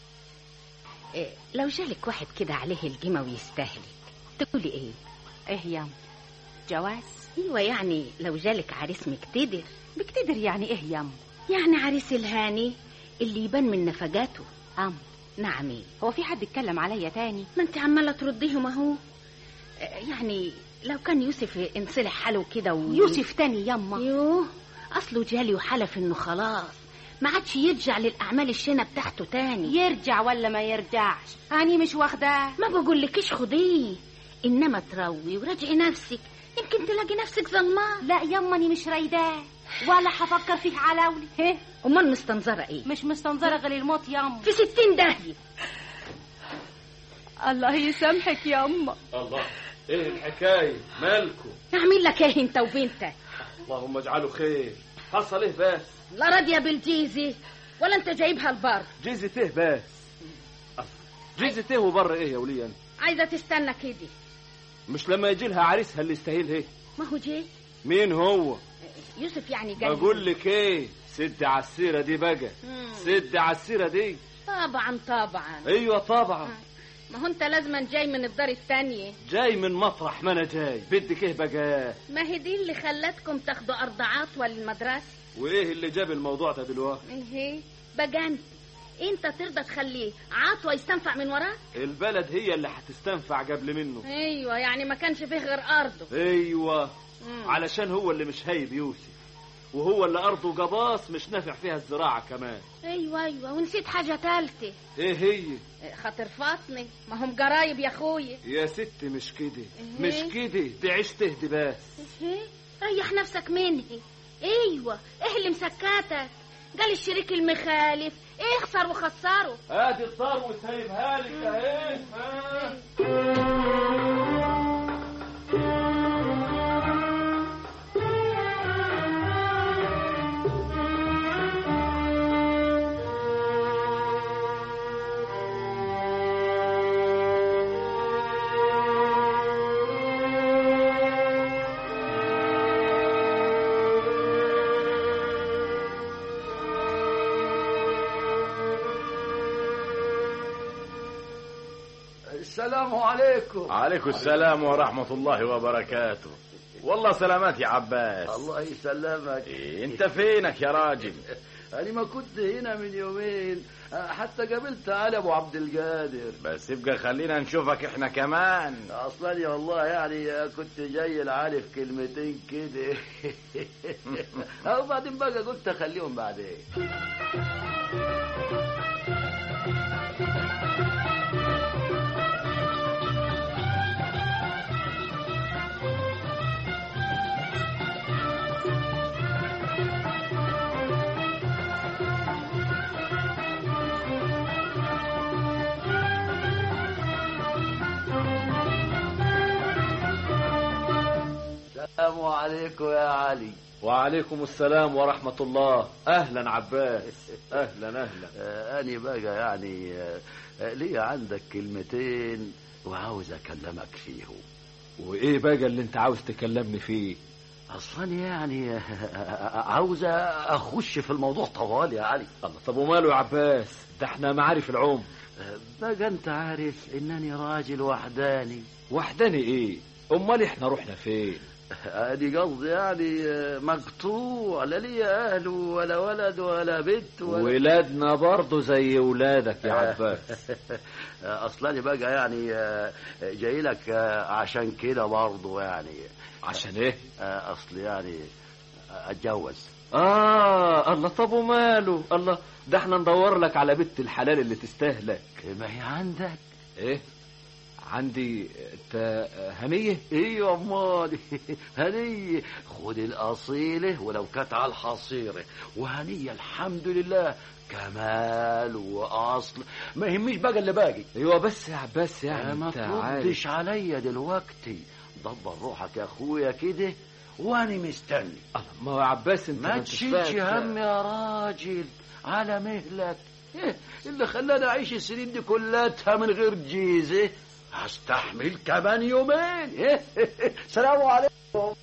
إيه لو جالك واحد كده عليه القيمه ويستهلك تقولي ايه ايه يم جواز ايوه يعني لو جالك عريس مقتدر بقتدر يعني ايه يم يعني عريس الهاني اللي يبان من نفقاته ام نعم إيه؟ هو في حد اتكلم عليا تاني ما انت عماله ترديهم اهو آه، يعني لو كان يوسف انصلح حاله كده و... يوسف تاني يما يوه اصله جالي وحلف انه خلاص ما عادش يرجع للاعمال الشنه بتاعته تاني يرجع ولا ما يرجعش اني مش واخداه ما بقولكيش خديه انما تروي وراجعي نفسك يمكن تلاقي نفسك ظلمان لا يما اني مش رايداه ولا هفكر فيه علاولي هه امال مستنظره ايه مش مستنظره غير الموت يما في ستين داهيه الله يسامحك يما الله ايه الحكايه مالكم اعمل لك ايه انت وبنتك اللهم اجعله خير حصل ايه بس لا راضيه بالجيزي ولا انت جايبها البر جيزة ايه بس جيزة ايه وبر ايه يا وليا عايزه تستنى كده مش لما يجي لها عريسها اللي يستاهل ايه ما هو جه مين هو يوسف يعني قال بقول لك ايه سد على السيرة دي بقى سد على السيرة دي طبعا طبعا ايوه طبعا ما هو انت لازما جاي من الدار التانية جاي من مطرح ما انا جاي بدك ايه بقى ما هي دي اللي خلتكم تاخدوا ارض عطوة للمدرسة وايه اللي جاب الموضوع ده دلوقتي ايه بقى انت انت ترضى تخليه عطوة يستنفع من وراه البلد هي اللي هتستنفع قبل منه ايوه يعني ما كانش فيه غير ارضه ايوه مم. علشان هو اللي مش هايب يوسف وهو اللي ارضه جباص مش نافع فيها الزراعه كمان ايوه ايوه ونسيت حاجة تالتة ايه هي خاطر فاطمة ما هم قرايب يا اخويا يا ست مش كده إيه؟ مش كده تعيش تهدي بس ايه ريح نفسك مني ايوه ايه اللي مسكتك قال الشريك المخالف اخسر وخسره ادي الطار وسايبها لك اهي السلام عليكم عليكم السلام ورحمة الله وبركاته والله سلامات يا عباس الله يسلمك إيه انت فينك يا راجل أنا ما كنت هنا من يومين حتى قابلت علي أبو عبد القادر بس يبقى خلينا نشوفك احنا كمان أصلا يا والله يعني كنت جاي لعلي في كلمتين كده أو بعدين بقى قلت أخليهم بعدين السلام عليكم يا علي وعليكم السلام ورحمة الله أهلا عباس أهلا أهلا آه، أنا بقى يعني آه، آه، ليا عندك كلمتين وعاوز أكلمك فيهم وإيه بقى اللي أنت عاوز تكلمني فيه أصلا يعني عاوز أخش في الموضوع طوال يا علي الله طب وماله يا عباس ده احنا معارف العمر بقى أنت عارف إنني راجل وحداني وحداني إيه أمال احنا رحنا فين ادي قصدي يعني مقطوع لا ليا اهل ولا ولد ولا بنت ولا ولادنا برضه زي ولادك يا عباس اصلا بقى يعني جاي لك عشان كده برضه يعني عشان ايه اصل يعني اتجوز اه الله طب وماله الله ده احنا ندور لك على بنت الحلال اللي تستاهلك ما هي عندك ايه عندي انت هنيه ايوه امال هنيه خد الاصيله ولو كانت على الحصيره وهنيه الحمد لله كمال واصل ما يهمنيش بقى اللي باقي ايوه بس يا عباس يعني ما انت تردش عليا دلوقتي دبر روحك يا اخويا كده وانا مستني ما هو يا عباس انت ما انتش تشيلش فاهم. هم يا راجل على مهلك إيه اللي خلاني اعيش السنين دي كلها من غير جيزه هستحمل كمان يومين إيه؟ سلام عليكم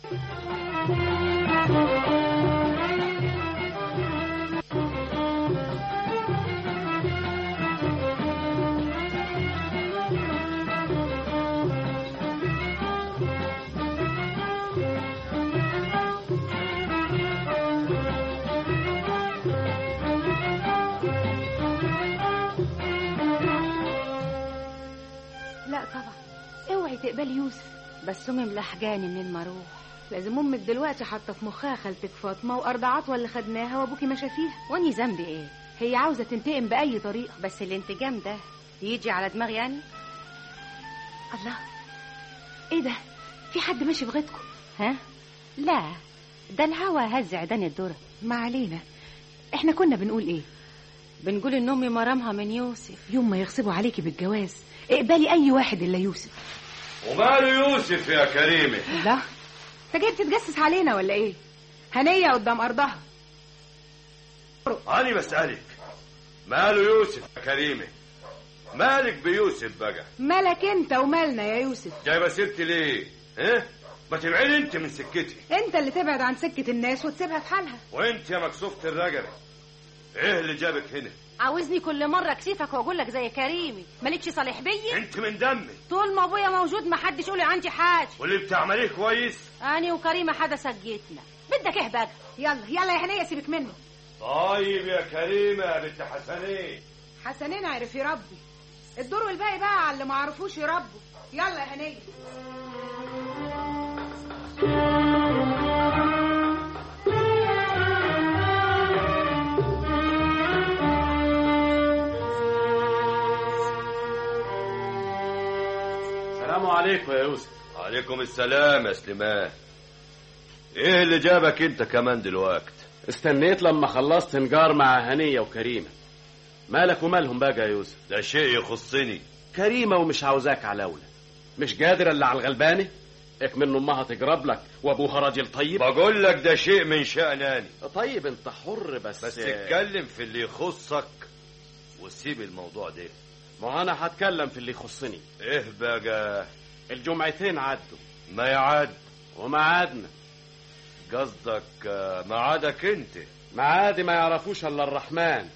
لا طبعا اوعي تقبلي يوسف بس امي ملحجاني منين ما اروح لازم امك دلوقتي حاطه في مخها خالتك فاطمه وارض عطوه اللي خدناها وابوكي مشى فيها واني ذنبي ايه هي عاوزه تنتقم باي طريقه بس الانتقام ده يجي على دماغي يعني الله ايه ده في حد ماشي في غيطكم ها لا ده الهوا هز عيدان الذره ما علينا احنا كنا بنقول ايه بنقول ان امي مرامها من يوسف يوم ما يغصبوا عليكي بالجواز اقبلي اي واحد الا يوسف وماله يوسف يا كريمه لا انت جاي تتجسس علينا ولا ايه هنيه قدام ارضها أنا بسألك ماله يوسف يا كريمه مالك بيوسف بقى مالك انت ومالنا يا يوسف جايبه سيرتي ليه ها ما تبعدي انت من سكتي انت اللي تبعد عن سكة الناس وتسيبها في حالها وانت يا مكسوفة الرجل ايه اللي جابك هنا عاوزني كل مرة اكسفك واقول لك زي كريمي مالكش صالح بيا انت من دمي طول ما ابويا موجود ما حدش يقول عندي حاجة واللي بتعمليه كويس اني وكريمة حدا سجيتنا بدك ايه بقى يلا يلا يا هنية سيبك منه طيب يا كريمة يا بنت حسنين حسنين عرف يربي الدور والباقي بقى على اللي ما عرفوش يربوا يلا يا هنية السلام عليكم يا يوسف عليكم السلام يا سليمان ايه اللي جابك انت كمان دلوقت استنيت لما خلصت نجار مع هنية وكريمة مالك ومالهم بقى يا يوسف ده شيء يخصني كريمة ومش عاوزاك على أولى مش قادر الا على الغلبانة اكمن امها تجرب لك وابوها راجل طيب بقول لك ده شيء من شأناني طيب انت حر بس بس اتكلم في اللي يخصك وسيب الموضوع ده ما انا هتكلم في اللي يخصني ايه بقى الجمعتين عدوا ما يعد ومعادنا قصدك آه، معادك انت معادي ما يعرفوش الا الرحمن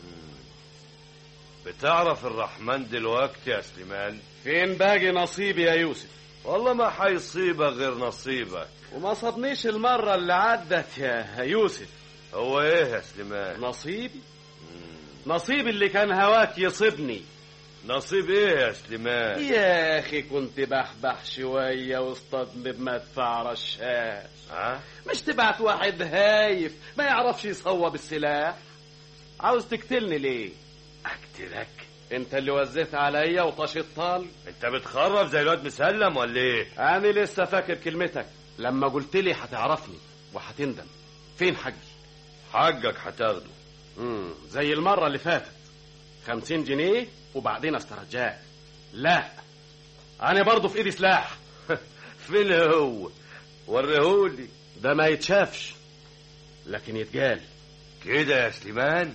بتعرف الرحمن دلوقتي يا سليمان فين باقي نصيبي يا يوسف والله ما حيصيبك غير نصيبك وما صدنيش المرة اللي عدت يا يوسف هو ايه يا سليمان نصيبي نصيبي اللي كان هواك يصيبني نصيب ايه يا سليمان يا اخي كنت بحبح شوية واصطدم بمدفع رشاش ها مش تبعت واحد هايف ما يعرفش يصوب السلاح عاوز تقتلني ليه اقتلك انت اللي وزيت عليا وطشت طال انت بتخرف زي الواد مسلم ولا ايه انا لسه فاكر كلمتك لما قلت لي هتعرفني وهتندم فين حقي حقك هتاخده امم زي المرة اللي فاتت خمسين جنيه وبعدين استرجاك لا انا برضه في ايدي سلاح فين هو وريهولي ده ما يتشافش لكن يتقال كده يا سليمان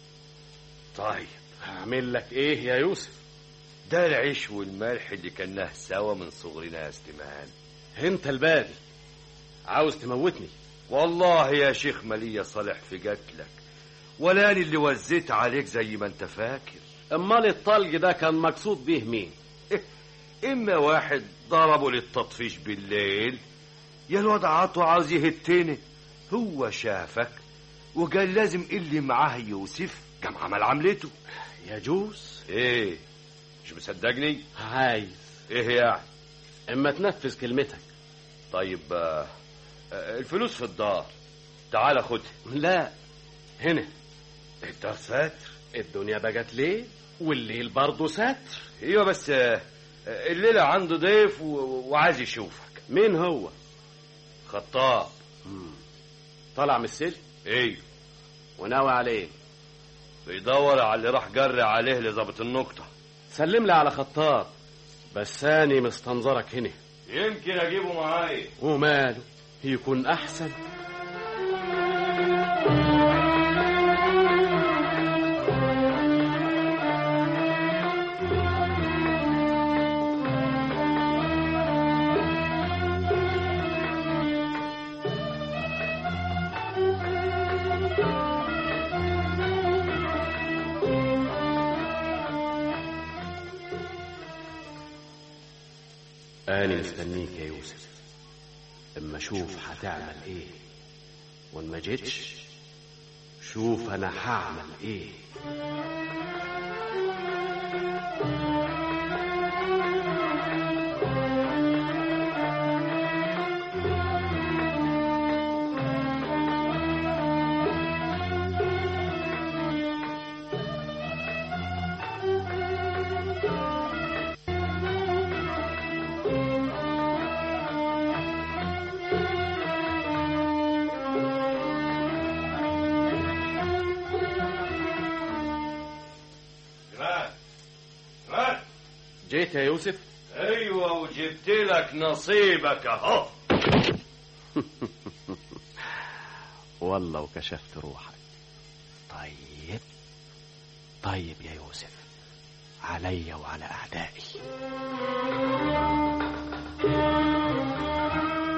طيب هعمل لك ايه يا يوسف ده العيش والملح اللي كناه سوا من صغرنا يا سليمان انت البادي عاوز تموتني والله يا شيخ مالية صالح في قتلك ولا أنا اللي وزيت عليك زي ما انت فاكر امال الطلق ده كان مقصود بيه مين اما واحد ضربه للتطفيش بالليل يا الواد عطوه عاوز يهتني هو شافك وقال لازم اللي معاه يوسف قام عمل عملته يجوز ايه مش مصدقني عايز ايه يعني اما تنفذ كلمتك طيب آه، آه، الفلوس في الدار تعال خدها لا هنا الدار ساتر الدنيا بقت ليه والليل برضه ساتر ايوه بس آه، آه، الليله عنده ضيف و- وعايز يشوفك مين هو خطاب طالع من السجن ايوه وناوي عليه بيدور على اللي راح جري عليه لظابط النقطه سلم لي على خطاب بس أنا مستنظرك هنا يمكن اجيبه معايا وماله يكون أحسن أنا مستنيك يا يوسف اما اشوف هتعمل ايه وان ما جيتش شوف انا هعمل ايه جمال جمال جيت يا يوسف ايوه وجبت لك نصيبك اهو والله وكشفت روحك طيب طيب يا يوسف علي وعلى أعدائي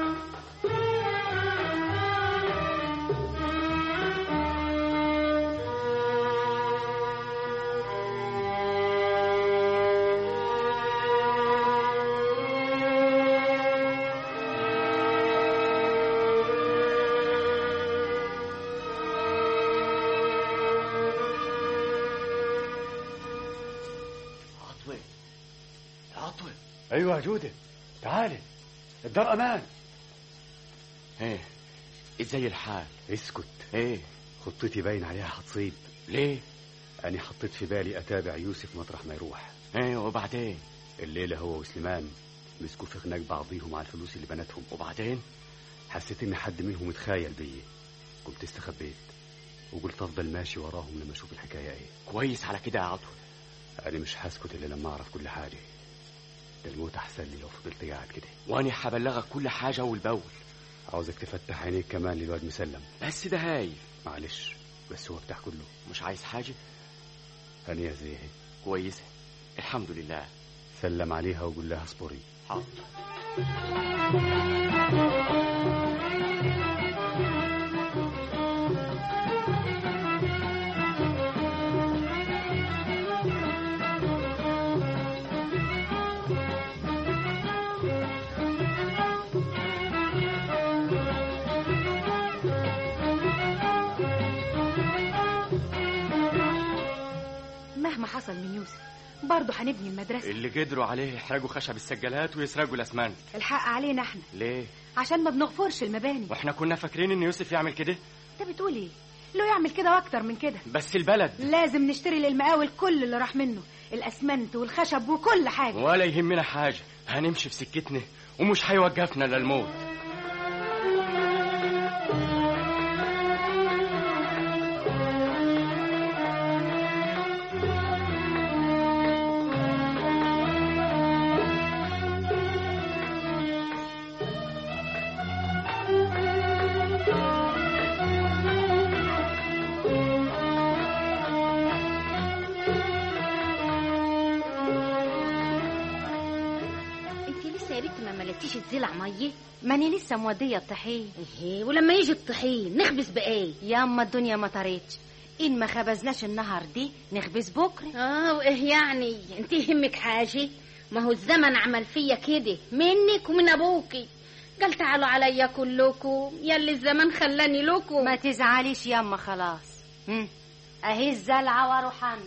ايوه يا جودة تعالي الدار امان ايه ازاي الحال اسكت ايه خطتي باين عليها هتصيب ليه أنا حطيت في بالي أتابع يوسف مطرح ما يروح ايه وبعدين الليلة هو وسليمان مسكوا في خناق بعضيهم على الفلوس اللي بنتهم وبعدين حسيت إن حد منهم اتخايل بيا قمت استخبيت وقلت أفضل ماشي وراهم لما أشوف الحكاية إيه كويس على كده يا عطوة أنا مش هسكت إلا لما أعرف كل حاجة ده الموت أحسن لي لو فضلت قاعد كده وأنا هبلغك كل حاجة أول بأول عاوزك تفتح عينيك كمان للواد مسلم بس ده هاي معلش بس هو بتاع كله مش عايز حاجة هنية زي هيك كويسة الحمد لله سلم عليها وقول لها اصبري حاضر مهما حصل من يوسف برضه هنبني المدرسة اللي قدروا عليه يحرقوا خشب السجالات ويسرقوا الأسمنت الحق علينا احنا ليه عشان ما بنغفرش المباني واحنا كنا فاكرين ان يوسف يعمل كده انت بتقول ايه لو يعمل كده واكتر من كده بس البلد لازم نشتري للمقاول كل اللي راح منه الاسمنت والخشب وكل حاجة ولا يهمنا حاجة هنمشي في سكتنا ومش هيوقفنا للموت انت لسه يا بنت ما ملتيش الزلع ميه ماني لسه مودية الطحين ايه ولما يجي الطحين نخبز بايه يا اما الدنيا ما طريتش ان ما خبزناش النهار دي نخبز بكره اه وايه يعني انت يهمك حاجه ما هو الزمن عمل فيا كده منك ومن ابوكي قال تعالوا عليا كلكم يلي الزمن خلاني لكم ما تزعليش ياما خلاص هم. اهي الزلعة واروح أنا.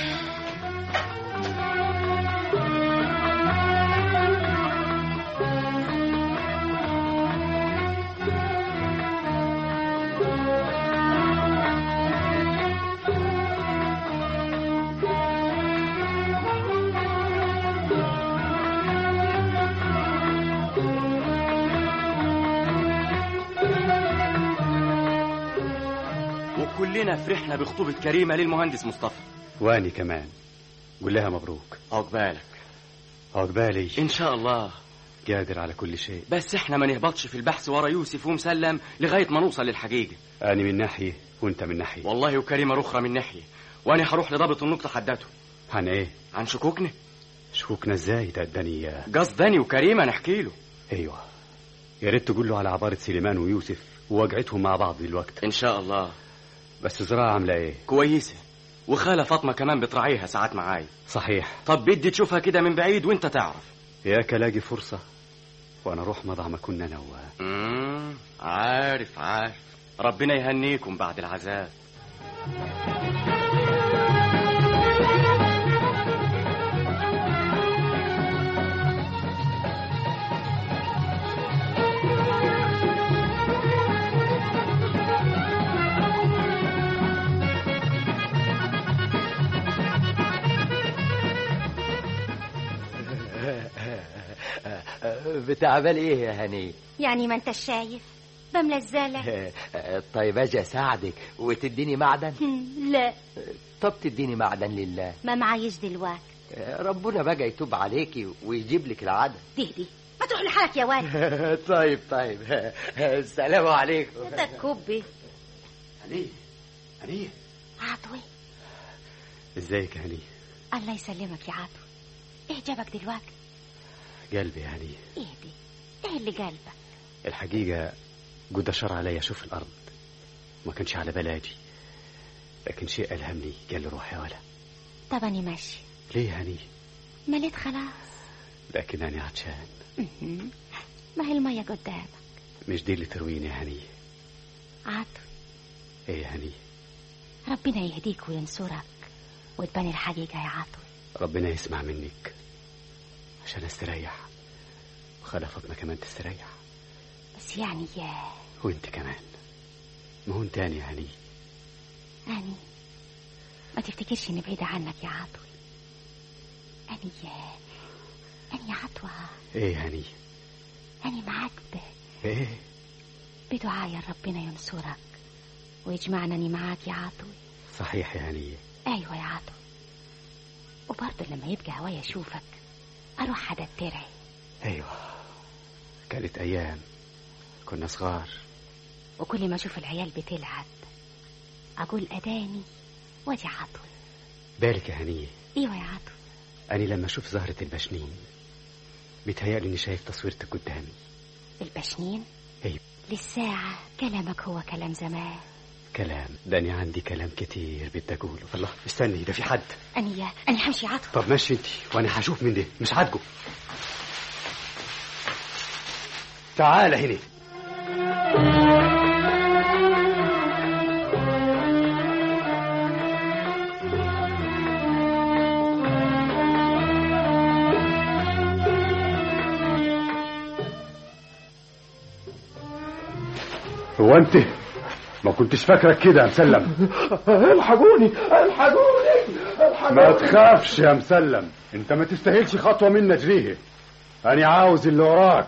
وكلنا فرحنا بخطوبة كريمة للمهندس مصطفى واني كمان قول لها مبروك عقبالك عقبالي ان شاء الله قادر على كل شيء بس احنا ما نهبطش في البحث ورا يوسف ومسلم لغاية ما نوصل للحقيقة أنا من ناحية وأنت من ناحية والله وكريمة رخرة من ناحية وانا هروح لضابط النقطة حدته عن إيه؟ عن شكوكنا شكوكنا إزاي ده اداني قصداني وكريمة نحكي له أيوه يا ريت تقول له على عبارة سليمان ويوسف ووجعتهم مع بعض دلوقتي ان شاء الله بس زراعة عاملة إيه؟ كويسة وخالة فاطمة كمان بتراعيها ساعات معاي صحيح طب بدي تشوفها كده من بعيد وانت تعرف ياك الاقي فرصة وأنا أروح مضع ما كنا أنا و... مم، عارف عارف ربنا يهنيكم بعد العذاب بتعمل ايه يا هني يعني ما انت شايف بملى الزلة طيب اجي اساعدك وتديني معدن لا طب تديني معدن لله ما معيش دلوقتي ربنا بقى يتوب عليكي ويجيب لك العدن تهدي ما تروح لحالك يا واد طيب طيب السلام عليكم انت كبي هنية هنية عطوي ازيك يا هنية الله يسلمك يا عطوي ايه جابك دلوقتي قلبي يا هنية ايه دي ايه اللي قلبك الحقيقة قد أشار علي أشوف الأرض ما كانش على بلادي لكن شيء ألهمني قال لي روح يا ولا طب انا ماشي ليه يا هنية مليت خلاص لكن أنا عطشان مهم. ما هي المية قدامك مش دي اللي ترويني يا هنية عطوي ايه يا هنية ربنا يهديك وينصرك وتبان الحقيقة يا عطوي ربنا يسمع منك عشان استريح وخلى فاطمة كمان تستريح بس يعني يا وانت كمان ما هو انت تاني يا هني أني ما تفتكرش إني بعيدة عنك يا عطوي أني يا أني يا عطوة ايه يا هني أني معاك ب... ايه بدعايا ربنا ينصرك ويجمعنا أني معاك يا عطوي صحيح يا هنية أيوة يا عطوي وبرضه لما يبقى هوايا أشوفك أروح حدا الترعي ايوه كانت ايام كنا صغار وكل ما أشوف العيال بتلعب أقول أداني وادي عطوي بالك يا هنية أيوة يا عطوي أنا لما أشوف زهرة البشنين بيتهيألي إني شايف تصويرتك قدامي البشنين أيوة للساعة كلامك هو كلام زمان كلام ده أنا عندي كلام كتير بدي أقوله الله استني ده في حد أني أني همشي عطوي طب ماشي انت وأنا هشوف من ده مش عاجبه تعال هنا هو انت ما كنتش فاكرك كده يا مسلم الحقوني الحقوني ما تخافش يا مسلم انت ما تستاهلش خطوه منا جريه انا عاوز اللي وراك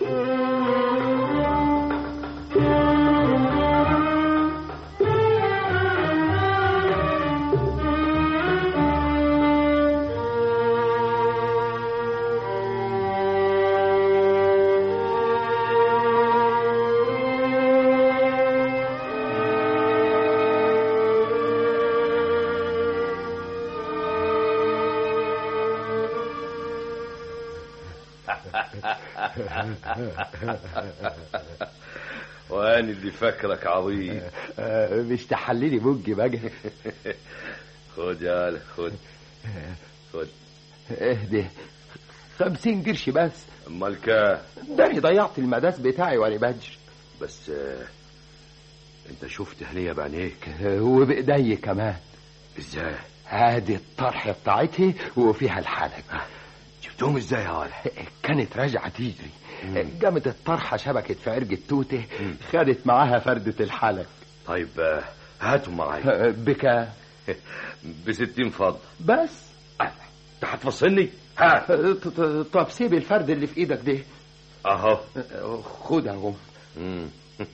وأنا اللي فاكرك عظيم مش تحللي بوجي بقى خد يا ولد خد خد اهدي خمسين قرش بس امال كام داني ضيعت المداس بتاعي وانا بجري بس آه، انت شفت هنية بعينيك وبايدي كمان ازاي هادي الطرح بتاعتي وفيها الحلق جبتهم ازاي يا ولد كانت راجعة تجري قامت الطرحة شبكت في عرق التوتة خدت معاها فردة الحلق طيب آه، هاتهم معايا بكام بستين فضة بس انت هتفصلني هات طب سيب الفرد اللي في ايدك ده اهو خد اهو مم.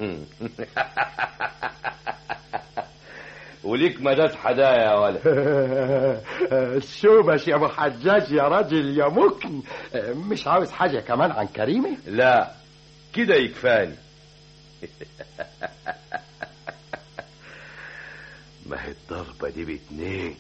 وليك مداد حدايا يا ولد شوبش يا ابو حجاج يا راجل يا ممكن مش عاوز حاجة كمان عن كريمة لا كده يكفاني ما هي الضربة دي باتنين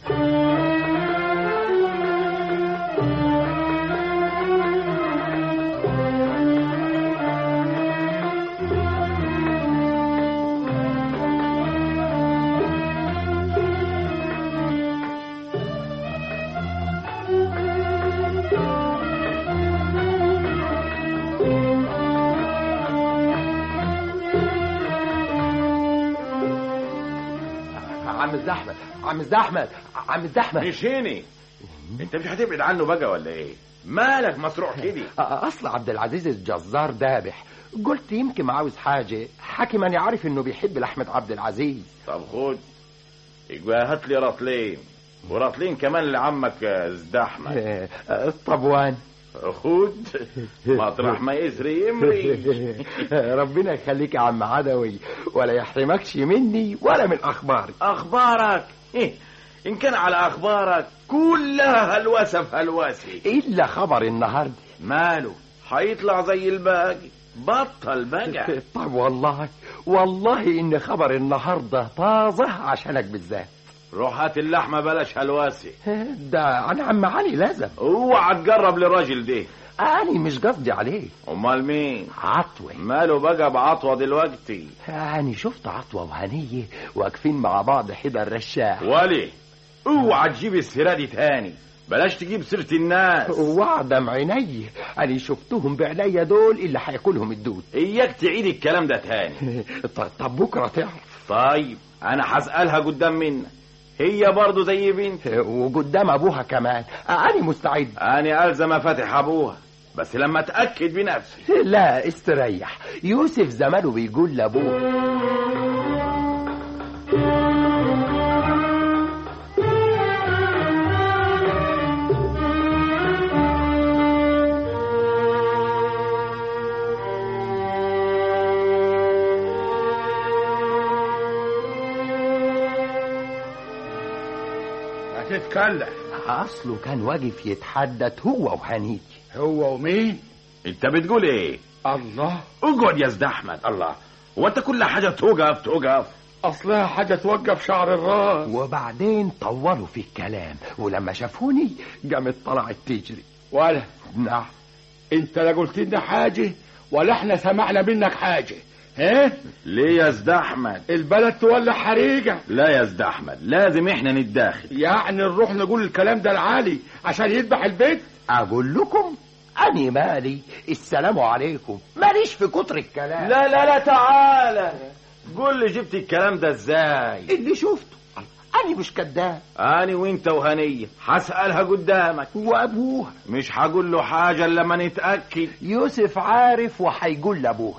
عم الزحمة عم الزحمة عم الزحمة مش هني انت مش هتبعد عنه بقى ولا ايه مالك مسروع كده اصل عبد العزيز الجزار دابح قلت يمكن عاوز حاجة حكي ماني عارف انه بيحب لأحمد عبد العزيز طب خد يبقى هات لي رطلين ورطلين كمان لعمك ازدحمة طب وان خد مطرح ما يسري يمري ربنا يخليك يا عم عدوي ولا يحرمكش مني ولا من اخباري اخبارك إيه؟ ان كان على اخبارك كلها هلوسه في هلوسه الا خبر النهارده ماله هيطلع زي الباقي بطل بقى طب والله والله ان خبر النهارده طازه عشانك بالذات روح هات اللحمه بلاش هلوسه ده انا عم علي لازم اوعى تجرب للراجل ده انا مش قصدي عليه امال مين عطوة ماله بقى بعطوة دلوقتي يعني شفت عطوة وهنية واقفين مع بعض حدا الرشاح ولي اوعى تجيب السيرة دي تاني بلاش تجيب سيرة الناس وعدم عيني انا شفتهم بعينيا دول اللي هياكلهم الدود اياك تعيد الكلام ده تاني طب بكره تعرف طيب انا هسألها قدام منك هي برضه زي بنتي وقدام ابوها كمان انا مستعد انا الزم فاتح ابوها بس لما اتاكد بنفسي لا استريح يوسف زمانه بيقول لابوه ما تتكلم اصله كان واقف يتحدث هو وهنيجي هو ومين انت بتقول ايه الله اقعد يا زد احمد الله هو انت كل حاجه توقف توقف اصلها حاجه توقف شعر الراس وبعدين طولوا في الكلام ولما شافوني قامت طلعت تجري ولا نعم انت لا قلت لنا حاجه ولا احنا سمعنا منك حاجه ها ليه يا زد احمد البلد تولع حريقه لا يا زد احمد لازم احنا نتداخل يعني نروح نقول الكلام ده لعلي عشان يذبح البيت اقول لكم اني مالي السلام عليكم ماليش في كتر الكلام لا لا لا تعالى قول لي جبت الكلام ده ازاي اللي شفته انا مش كذاب انا وانت وهنيه هسالها قدامك وابوها مش هقول له حاجه الا لما نتاكد يوسف عارف وهيقول لابوه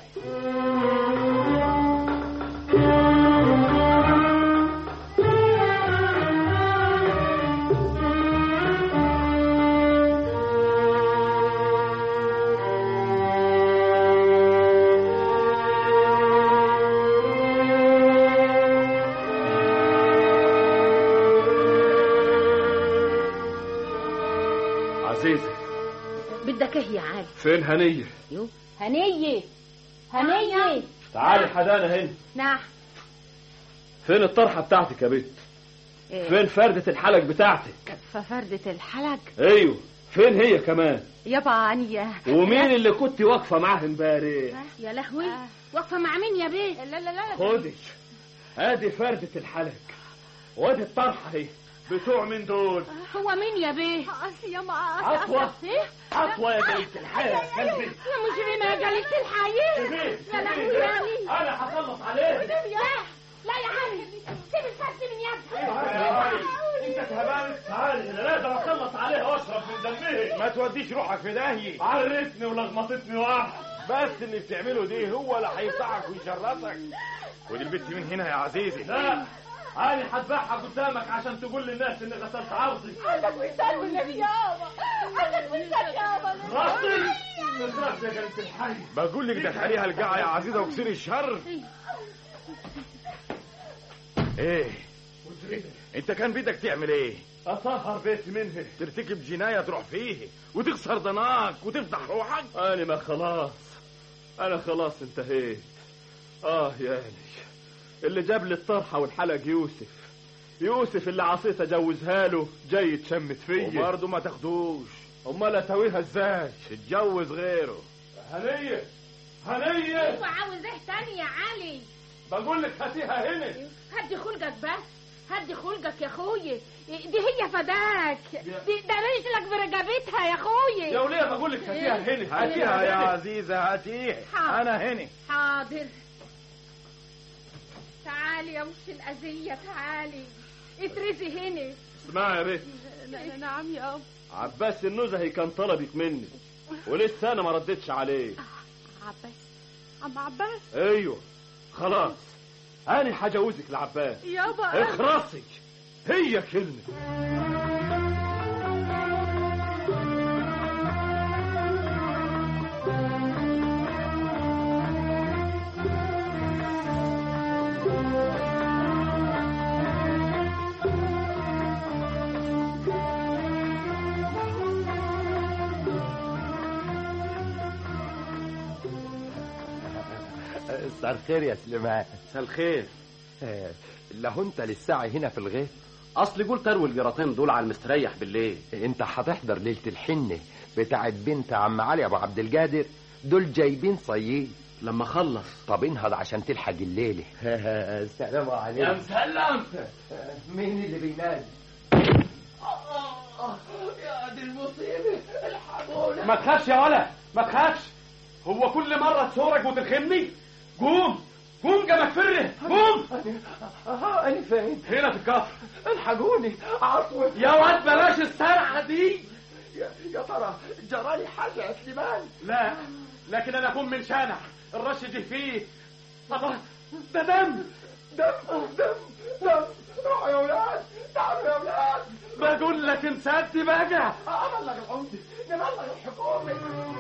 عزيزة بدك ايه يا علي فين هنية يو هنية هنية تعالي حدانا هنا نعم فين الطرحة بتاعتك يا بنت إيه. فين فردة الحلق بتاعتك ففردة الحلق ايوه فين هي كمان يابا عنيا ومين اللي كنت واقفة معاه امبارح يا لهوي واقفة مع مين يا بيه لا لا لا خدي ادي فردة الحلق وادي الطرحة اهي بتوع من دول هو مين يا بيه اصل يا ما عطوة ايه عطوة يا بنت الحياة كلبي يا مجرمة يا جليلة الحياة سيبيه يا لهوي يا علي انا هخلص عليه لا لا يا علي سيب الفرد من يدك انت كمان تعالي انا لازم اخلص عليه واشرب من دمه ما توديش روحك في داهيه عرتني ولخبطتني واحد بس اللي بتعمله دي هو اللي هيفضحك ويشرطك ودي البت من هنا يا عزيزي لا انا هذبحها قدامك عشان تقول للناس اني غسلت عرضي عندك وسال والنبي يابا عندك وسال يابا راسي من راسي يا جلة الحي بقول لك دخليها القاعة يا عزيزة وكسري الشر ايه انت كان بدك تعمل ايه اطهر بيتي منه ترتكب جناية تروح فيه وتكسر ضناك وتفضح روحك انا ما خلاص انا خلاص انتهيت اه ياني اللي جاب لي الطرحه والحلق يوسف يوسف اللي عصيت اجوزها له جاي يتشمت فيا وبرضه ما تاخدوش امال اتويها ازاي تتجوز غيره هنيه هنيه وعاوز ايه تاني يا علي بقول لك هاتيها هنا هدي خلقك بس هدي خلقك يا اخويا دي هي فداك دي ده رجلك برقبتها يا اخويا يا وليه بقول لك هاتيها هنا هاتيها يا عزيزة هاتيها حاضر. انا هنا حاضر تعالي يا وش الأذية تعالي اترسي هنا اسمعي يا بنت نعم يا اب عباس النزهي كان طلبك مني ولسه انا ما ردتش عليه عباس عم عباس ايوه خلاص انا هجوزك لعباس يابا اخرسي هي كلمه مساء الخير يا سليمان مساء الخير آه، له انت للساعة هنا في الغيط اصل قلت اروي الجراتين دول على المستريح بالليل انت هتحضر ليلة الحنة بتاعت بنت عم علي ابو عبد القادر دول جايبين صيين لما خلص طب انهض عشان تلحق الليلة السلام عليكم يا مسلم مين اللي بينادي يا دي المصيبة الحقونا ما تخافش يا ولا ما تخافش هو كل مرة تصورك وترخمني قوم قوم جمك فره قوم انا فين هنا في الكفر الحقوني عفوا يا واد بلاش السرعه دي يا, يا ترى جرالي حاجه يا سليمان لا لكن انا اكون من شانع الرش دي فيه الله ده دم دم دم دم روحوا يا ولاد تعالوا يا ولاد بقول لك انسدي بقى ابلغ العمدة نبلغ الحكومة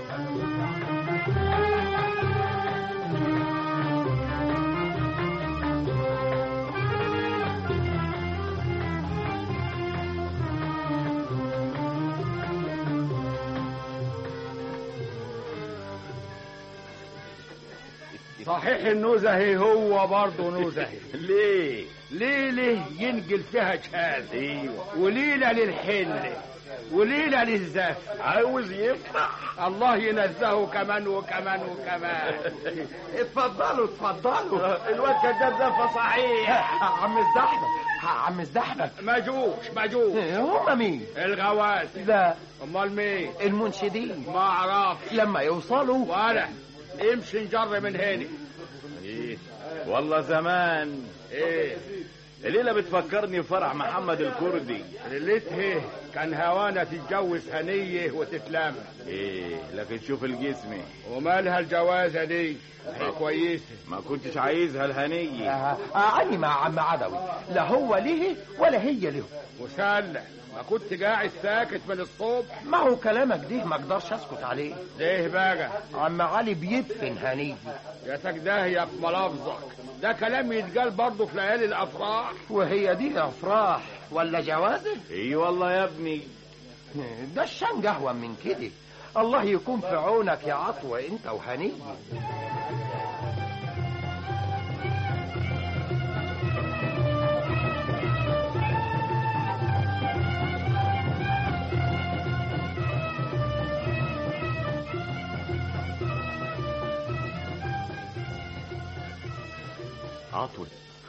صحيح النزهي هو برضه نزهي ليه ليلة ينقل فيها جهاز ايوه وليلة للحل وليلة للزف عاوز يفرح الله ينزهه كمان وكمان وكمان اتفضلوا اتفضلوا الواد كداب زفه صحيح عم الزحمة عم الزحمة مجوش مجوش هم مين؟ الغواز لا امال مين؟ المنشدين ما اعرفش لما يوصلوا ولا امشي نجر من هنا ايه والله زمان ايه الليلة بتفكرني بفرح محمد الكردي ليلته كان هوانا تتجوز هنية وتتلم ايه لكن شوف الجسم ومالها الجوازة دي هي كويسة ما كنتش عايزها الهنية آه أعني مع عم عدوي لا هو ليه ولا هي له مسلح ما كنت قاعد ساكت من الصبح ما هو كلامك ده ما اقدرش اسكت عليه ليه بقى عم علي بيدفن هنيه يا تجدهية في ملافظك ده كلام يتقال برضه في ليالي الافراح وهي دي افراح ولا جوازه اي والله يا ابني ده الشان قهوة من كده الله يكون في عونك يا عطوة انت وهنيه عطول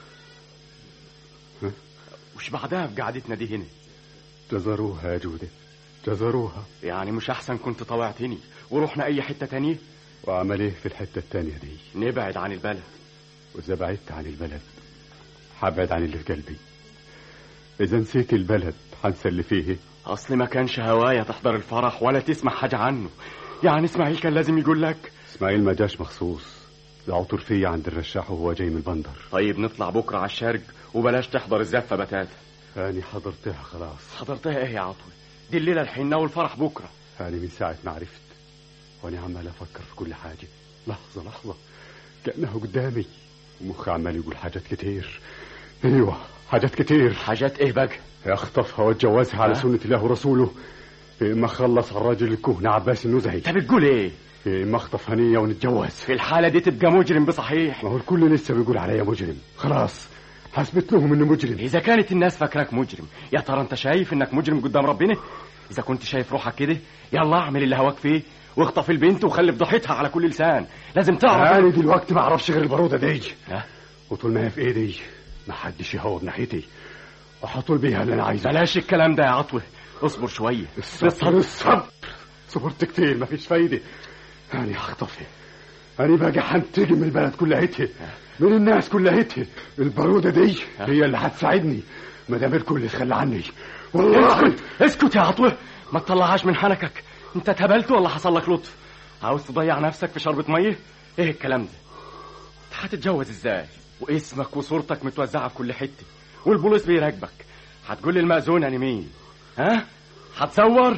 وش بعدها بقعدتنا دي هنا جزروها يا جودة جزروها يعني مش احسن كنت طوعتني ورحنا اي حتة تانية وعمل ايه في الحتة التانية دي نبعد عن البلد واذا بعدت عن البلد هبعد عن اللي في قلبي اذا نسيت البلد هنسى اللي فيه اصل ما كانش هوايا تحضر الفرح ولا تسمع حاجة عنه يعني اسماعيل كان لازم يقول لك اسماعيل ما جاش مخصوص ده عطر فيا عند الرشاح وهو جاي من البندر طيب نطلع بكرة على الشرق وبلاش تحضر الزفة بتاتا هاني حضرتها خلاص حضرتها ايه يا عطوي دي الليلة الحنة والفرح بكرة هاني من ساعة ما عرفت وانا عمال افكر في كل حاجة لحظة لحظة كأنه قدامي ومخي عمال يقول حاجات كتير ايوه حاجات كتير حاجات ايه بقى اخطفها واتجوزها على سنة الله ورسوله يا اما اخلص على الراجل الكهنة عباس النزهي انت بتقول ايه يا اما اخطف هنية ونتجوز في الحالة دي تبقى مجرم بصحيح ما هو الكل لسه بيقول عليا مجرم خلاص حسبت لهم اني مجرم اذا كانت الناس فاكراك مجرم يا ترى انت شايف انك مجرم قدام ربنا اذا كنت شايف روحك كده يلا اعمل اللي هواك فيه واخطف البنت وخلي فضحتها على كل لسان لازم تعرف انا دلوقتي ما اعرفش غير البارودة دي ها وطول ما هي في ايدي ما حدش يهور ناحيتي وحطول بيها اللي انا عايزه بلاش الكلام ده يا عطوة اصبر شوية الصبر الصبر صبرت كتير ما فيش فايدة أنا هخطفها أنا باجي هنتجم من البلد كلهتها من الناس كلهتها البارودة دي هي اللي هتساعدني ما دام الكل اتخلى عني والله اسكت اسكت يا عطوة ما تطلعهاش من حنكك انت اتهبلت ولا حصل لك لطف عاوز تضيع نفسك في شربة مية ايه الكلام ده انت هتتجوز ازاي واسمك وصورتك متوزعة في كل حتة والبوليس بيراقبك هتقول للمأذون انا مين ها هتصور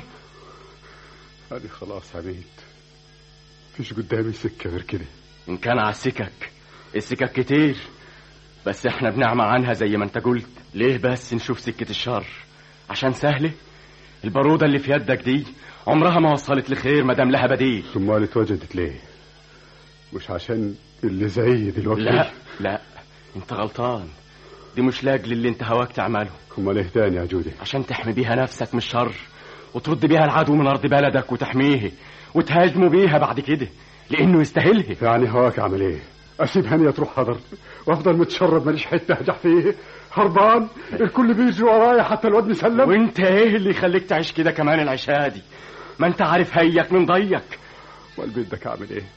أنا خلاص عميت فيش قدامي سكة غير كده ان كان على السكك السكك كتير بس احنا بنعمى عنها زي ما انت قلت ليه بس نشوف سكة الشر عشان سهلة البارودة اللي في يدك دي عمرها ما وصلت لخير ما دام لها بديل امال اتوجدت ليه مش عشان اللي زي دلوقتي لا لا انت غلطان دي مش لاجل اللي انت هواك تعمله امال ايه تاني يا جودي عشان تحمي بيها نفسك من الشر وترد بيها العدو من ارض بلدك وتحميه وتهاجموا بيها بعد كده لانه يستاهلها يعني هواك اعمل ايه اسيب هنية تروح حضر وافضل متشرب ماليش حته اهجح فيه هربان الكل بيجري ورايا حتى الواد مسلم وانت ايه اللي يخليك تعيش كده كمان العشاء دي ما انت عارف هيك من ضيك امال بدك اعمل ايه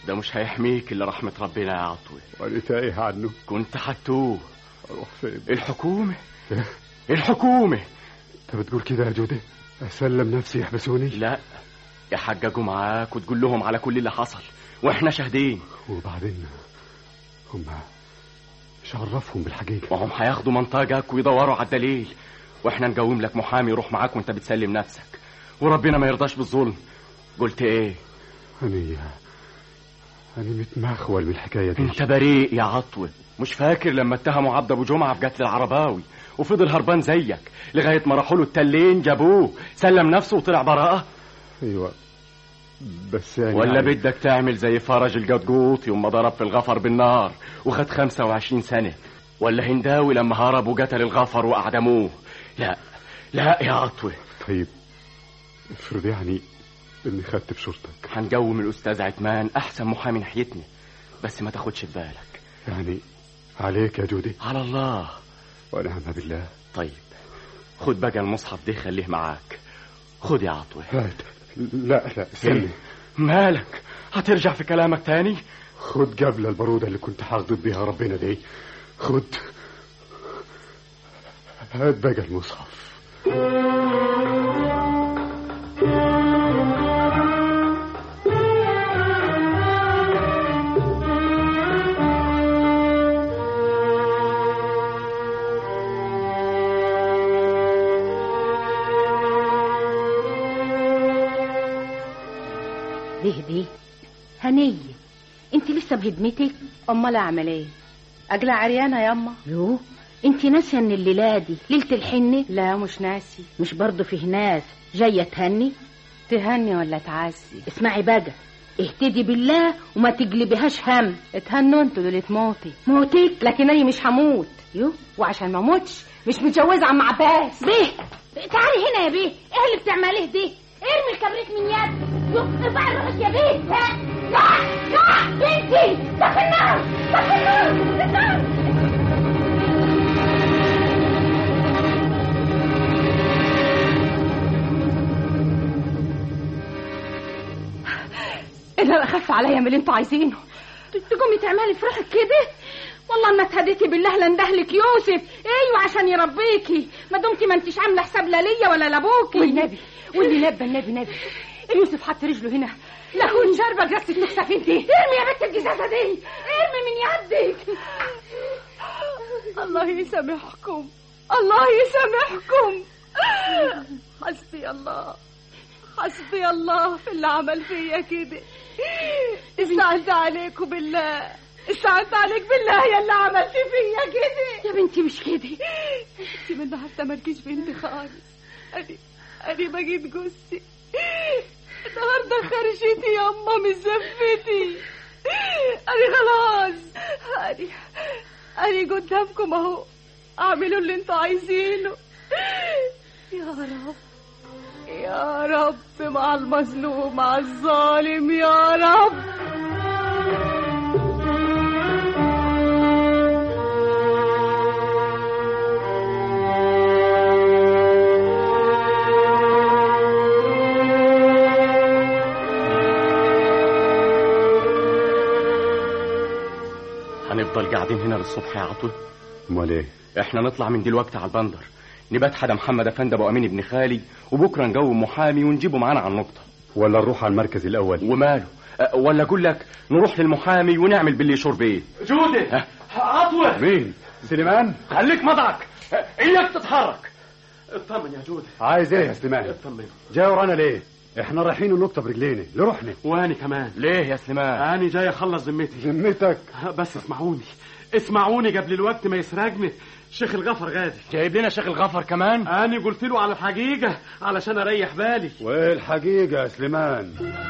ده مش هيحميك الا رحمة ربنا يا عطوة وانا تايه عنه كنت حتوه اروح فين الحكومة الحكومة انت بتقول كده يا جودة اسلم نفسي يحبسوني لا يحججوا معاك وتقول لهم على كل اللي حصل واحنا شاهدين وبعدين هم مش عرفهم بالحقيقة وهم هياخدوا منطقك ويدوروا على الدليل واحنا نقوم لك محامي يروح معاك وانت بتسلم نفسك وربنا ما يرضاش بالظلم قلت ايه أنا أنا متمخول بالحكاية دي انت بريء يا عطوة مش فاكر لما اتهموا عبد ابو جمعة في قتل العرباوي وفضل هربان زيك لغاية ما راحوا له التلين جابوه سلم نفسه وطلع براءة أيوة بس يعني ولا يعني- بدك تعمل زي فرج الجدجوط يوم ما ضرب في الغفر بالنار وخد 25 سنة ولا هنداوي لما هرب وقتل الغفر وأعدموه لا لا يا عطوة طيب افرض يعني اني خدت بشرطك هنقوم الأستاذ عثمان أحسن محامي ناحيتنا بس ما تاخدش في بالك يعني عليك يا جودي على الله ونعم بالله طيب خد بقى المصحف ده خليه معاك خد يا عطوة لا لا لا استني مالك هترجع في كلامك تاني خد قبل البرودة اللي كنت حاغضب بيها ربنا دي خد هات بقى المصحف ليه دي هنية انت لسه بهدمتك امال اعمل ايه اجلى عريانه ياما يو انت ناسيه ان الليله دي ليله الحنه لا مش ناسي مش برضه فيه ناس جايه تهني تهني ولا تعزي اسمعي بقى اهتدي بالله وما تجلبيهاش هم اتهنوا انتوا دول موتي موتك لكن انا مش هموت يو وعشان ما اموتش مش متجوزه عم عباس بيه تعالي هنا يا بيه ايه اللي بتعمليه دي ارمي الكبريت من يدك يو ارفعي روحك يا بيه لا لا لا بنتي ده في النار ده في النار في النار انا اخف عليا من اللي انتوا عايزينه تقومي تعملي في روحك كده والله ما تهديتي بالله لندهلك يوسف ايوه عشان يربيكي ما دمتي ما انتش عامله حساب لا ليا ولا لابوكي والنبي واللي نبى النبي نبي يوسف حط رجله هنا لا كنت شاربه جرس تكسف انت ارمي يا بنت الجزازه دي ارمي من يدك الله يسامحكم الله يسامحكم حسبي الله حسبي الله في اللي عمل فيا كده استعنت عليكم بالله استعنت عليك بالله يا اللي عملت فيا كده يا بنتي مش كده انت من النهارده مالكيش بنت خالص ادي ادي بجيب جثتي النهارده خرشتي يا اما مش زفتي ادي خلاص ادي ادي قدامكم اهو اعملوا اللي انتوا عايزينه يا رب يا رب مع المظلوم مع الظالم يا رب هنفضل قاعدين هنا للصبح يا عطوة امال ايه احنا نطلع من دلوقتي على البندر نبات حدا محمد افندي ابو امين ابن خالي وبكره نجوم محامي ونجيبه معانا على النقطه ولا نروح على المركز الاول وماله أه، ولا اقول لك نروح للمحامي ونعمل باللي يشور بيه جودة عطوة مين سليمان خليك مضعك اياك تتحرك اطمن يا جودة عايز ايه يا سليمان اطمن جاي ورانا ليه احنا رايحين النقطة برجلينا لروحنا واني كمان ليه يا سليمان انا جاي اخلص ذمتي ذمتك بس اسمعوني اسمعوني قبل الوقت ما يسرقني شيخ الغفر غادي جايب لنا شيخ الغفر كمان انا قلت له على الحقيقه علشان اريح بالي وايه الحقيقة يا سليمان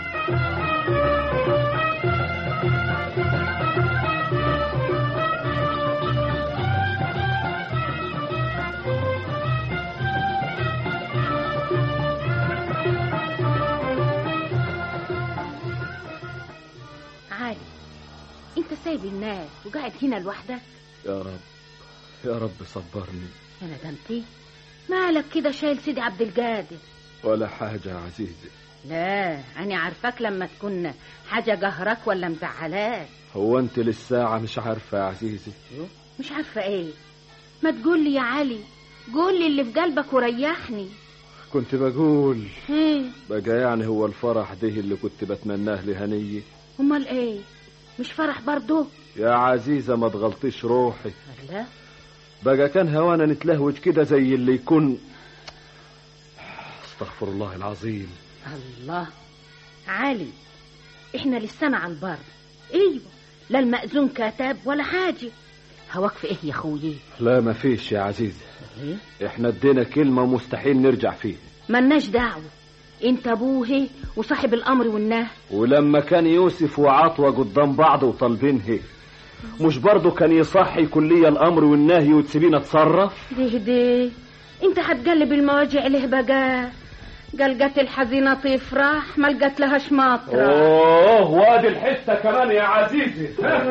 عادي انت سايب الناس وقاعد هنا لوحدك يا رب يا رب صبرني يا ندمتي مالك كده شايل سيدي عبد القادر ولا حاجة يا عزيزي لا أنا عارفاك لما تكون حاجة جهرك ولا مزعلاك هو انت للساعة مش عارفة يا عزيزي مش عارفة ايه ما تقول لي يا علي قول لي اللي في قلبك وريحني كنت بقول ايه بقى يعني هو الفرح ده اللي كنت بتمناه لهنية امال ايه مش فرح برضه يا عزيزة ما تغلطيش روحي لا بقى كان هوانا نتلهوج كده زي اللي يكون استغفر الله العظيم الله علي احنا لسنا على البر ايوه لا المأذون كتب ولا حاجة هواك في ايه يا خويي لا ما فيش يا عزيزة ايه احنا ادينا كلمة مستحيل نرجع فيها ملناش دعوة انت ابوه وصاحب الامر والنهي ولما كان يوسف وعطوة قدام بعض وطالبين هيك مش برضه كان يصح يكون ليا الامر والنهي وتسيبيني اتصرف ده ده انت هتقلب المواجع ليه بقى قلقت الحزينة تفرح ما لقت لهاش مطرح اوه وادي الحتة كمان يا عزيزي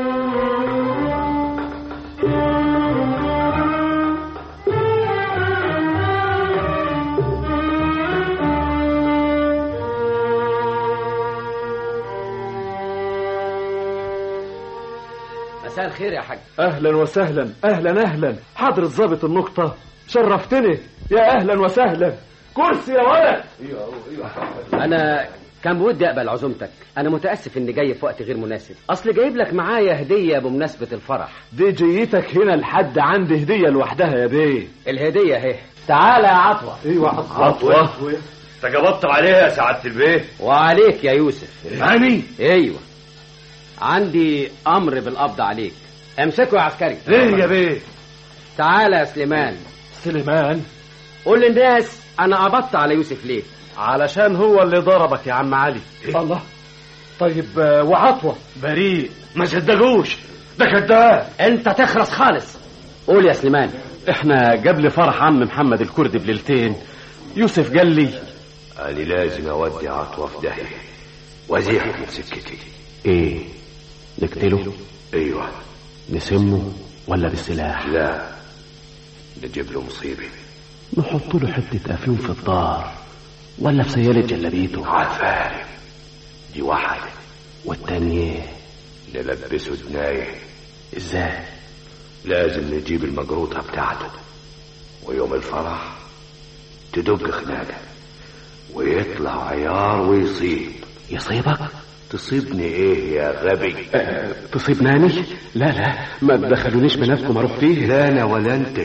مساء الخير يا حاج اهلا وسهلا اهلا اهلا حضرة ظابط النقطة شرفتني يا اهلا وسهلا كرسي يا ولد انا كان بودي اقبل عزومتك انا متاسف اني جاي في وقت غير مناسب اصل جايب لك معايا هديه بمناسبه الفرح دي جيتك هنا لحد عندي هدية لوحدها يا بيه الهديه اهي تعالى يا عطوه ايوه عطوة انت جبطت عليها يا سعادة البيه وعليك يا يوسف ماني ايوه عندي امر بالقبض عليك امسكه يا عسكري ليه يا بيه تعالى يا سليمان سليمان قول للناس انا قبضت على يوسف ليه علشان هو اللي ضربك يا عم علي الله طيب آه، وعطوة بريء ما صدقوش ده كذاب انت تخرس خالص قول يا سليمان احنا قبل فرح عم محمد الكردي بليلتين يوسف قال لي أنا لازم أودي عطوة في داهية وأزيح من سكتي ايه نقتله أيوة نسمه ولا بالسلاح لا نجيب له مصيبة نحط له حتة افيون في الدار ولا في سيالة جلابيته عفارم دي واحدة والتانية نلبسه دناية ازاي لازم نجيب المجروطة بتاعته ويوم الفرح تدق خناقة ويطلع عيار ويصيب يصيبك تصيبني ايه يا غبي أه تصيبناني لا لا ما تدخلونيش بنفسكم اروح فيه لا انا ولا انت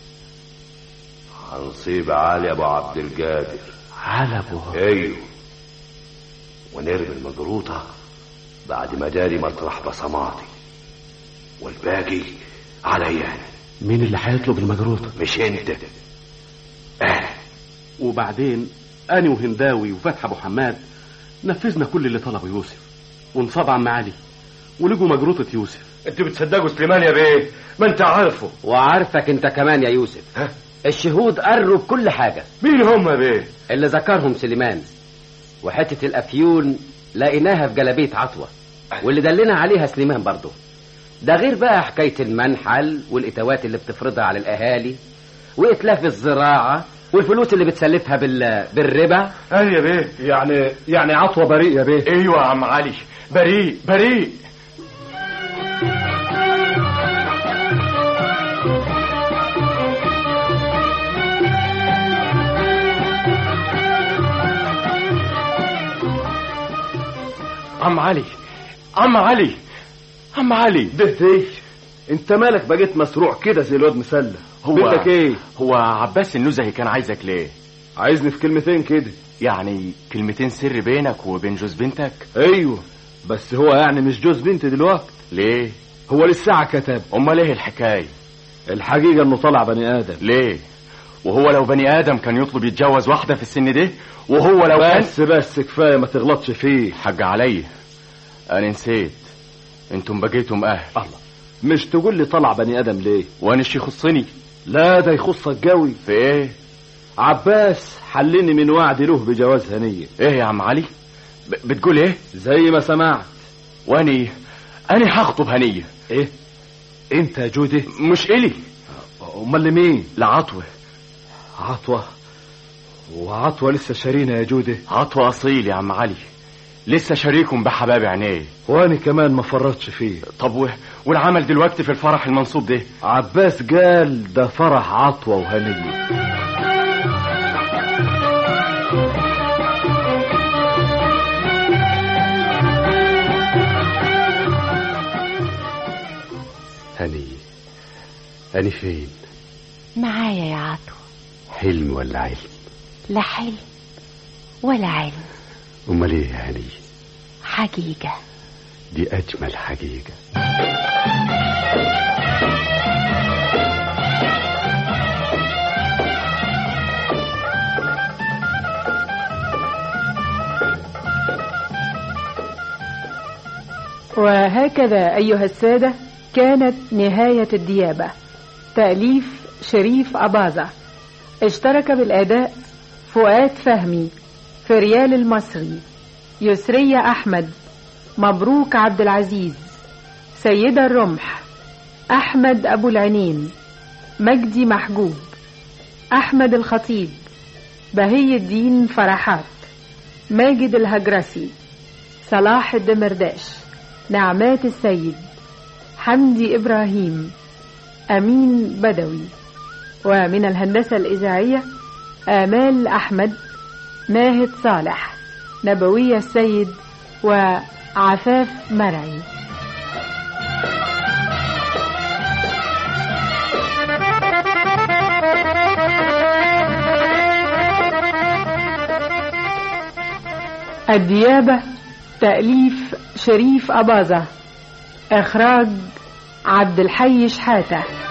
هنصيب علي ابو عبد القادر على ابو ايوه ونرمي المجروطة بعد ما داري مطرح بصماتي والباقي عليا أنا. مين اللي هيطلب المجروطة مش انت انا وبعدين انا وهنداوي وفتحي ابو حماد نفذنا كل اللي طلبه يوسف ونصاب عم علي ولقوا مجروطة يوسف انتوا بتصدقوا سليمان يا بيه ما انت عارفه وعارفك انت كمان يا يوسف ها؟ الشهود قروا بكل حاجة مين هم يا بيه اللي ذكرهم سليمان وحتة الأفيون لقيناها في جلابية عطوة واللي دلنا عليها سليمان برضه ده غير بقى حكاية المنحل والإتاوات اللي بتفرضها على الأهالي وإتلاف الزراعة والفلوس اللي بتسلفها بال... بالربا ايوه يا بيه يعني يعني عطوة بريء يا بيه ايوه يا عم علي بريء بريء عم علي عم علي عم علي ده ده انت مالك بقيت مسروع كده زي الواد مسلة هو بدك ايه هو عباس النزهي كان عايزك ليه عايزني في كلمتين كده يعني كلمتين سر بينك وبين جوز بنتك ايوه بس هو يعني مش جوز بنتي دلوقتي ليه هو للساعة كتب امال ايه الحكايه الحقيقة انه طلع بني ادم ليه وهو لو بني ادم كان يطلب يتجوز واحده في السن ده وهو لو كان بس بس كفاية ما تغلطش فيه حق عليا انا نسيت انتم بقيتم اهل الله مش تقول لي طلع بني ادم ليه وانا الشي يخصني لا ده يخصك قوي في ايه عباس حلني من وعد له بجواز هنية ايه يا عم علي ب- بتقول ايه زي ما سمعت واني انا هخطب هنيه ايه انت يا جودي مش الي امال لمين لعطوه عطوة وعطوة لسه شارينا يا جودة عطوة أصيل يا عم علي لسه شريكم بحباب عينيه وأنا كمان ما فرطش فيه طب و... والعمل دلوقتي في الفرح المنصوب ده عباس قال ده فرح عطوة وهنية هني أنا فين معايا يا عطوة حلم ولا علم لا حلم ولا علم أمال إيه يا هني حقيقة دي أجمل حقيقة وهكذا أيها السادة كانت نهاية الديابة تأليف شريف أباظة اشترك بالأداء فؤاد فهمي فريال المصري يسرية أحمد مبروك عبد العزيز سيدة الرمح أحمد أبو العنين مجدي محجوب أحمد الخطيب بهي الدين فرحات ماجد الهجرسي صلاح الدمرداش نعمات السيد حمدي إبراهيم أمين بدوي ومن الهندسة الإذاعية آمال أحمد ناهد صالح نبوية السيد وعفاف مرعي الديابة تأليف شريف أباظة إخراج عبد الحي شحاتة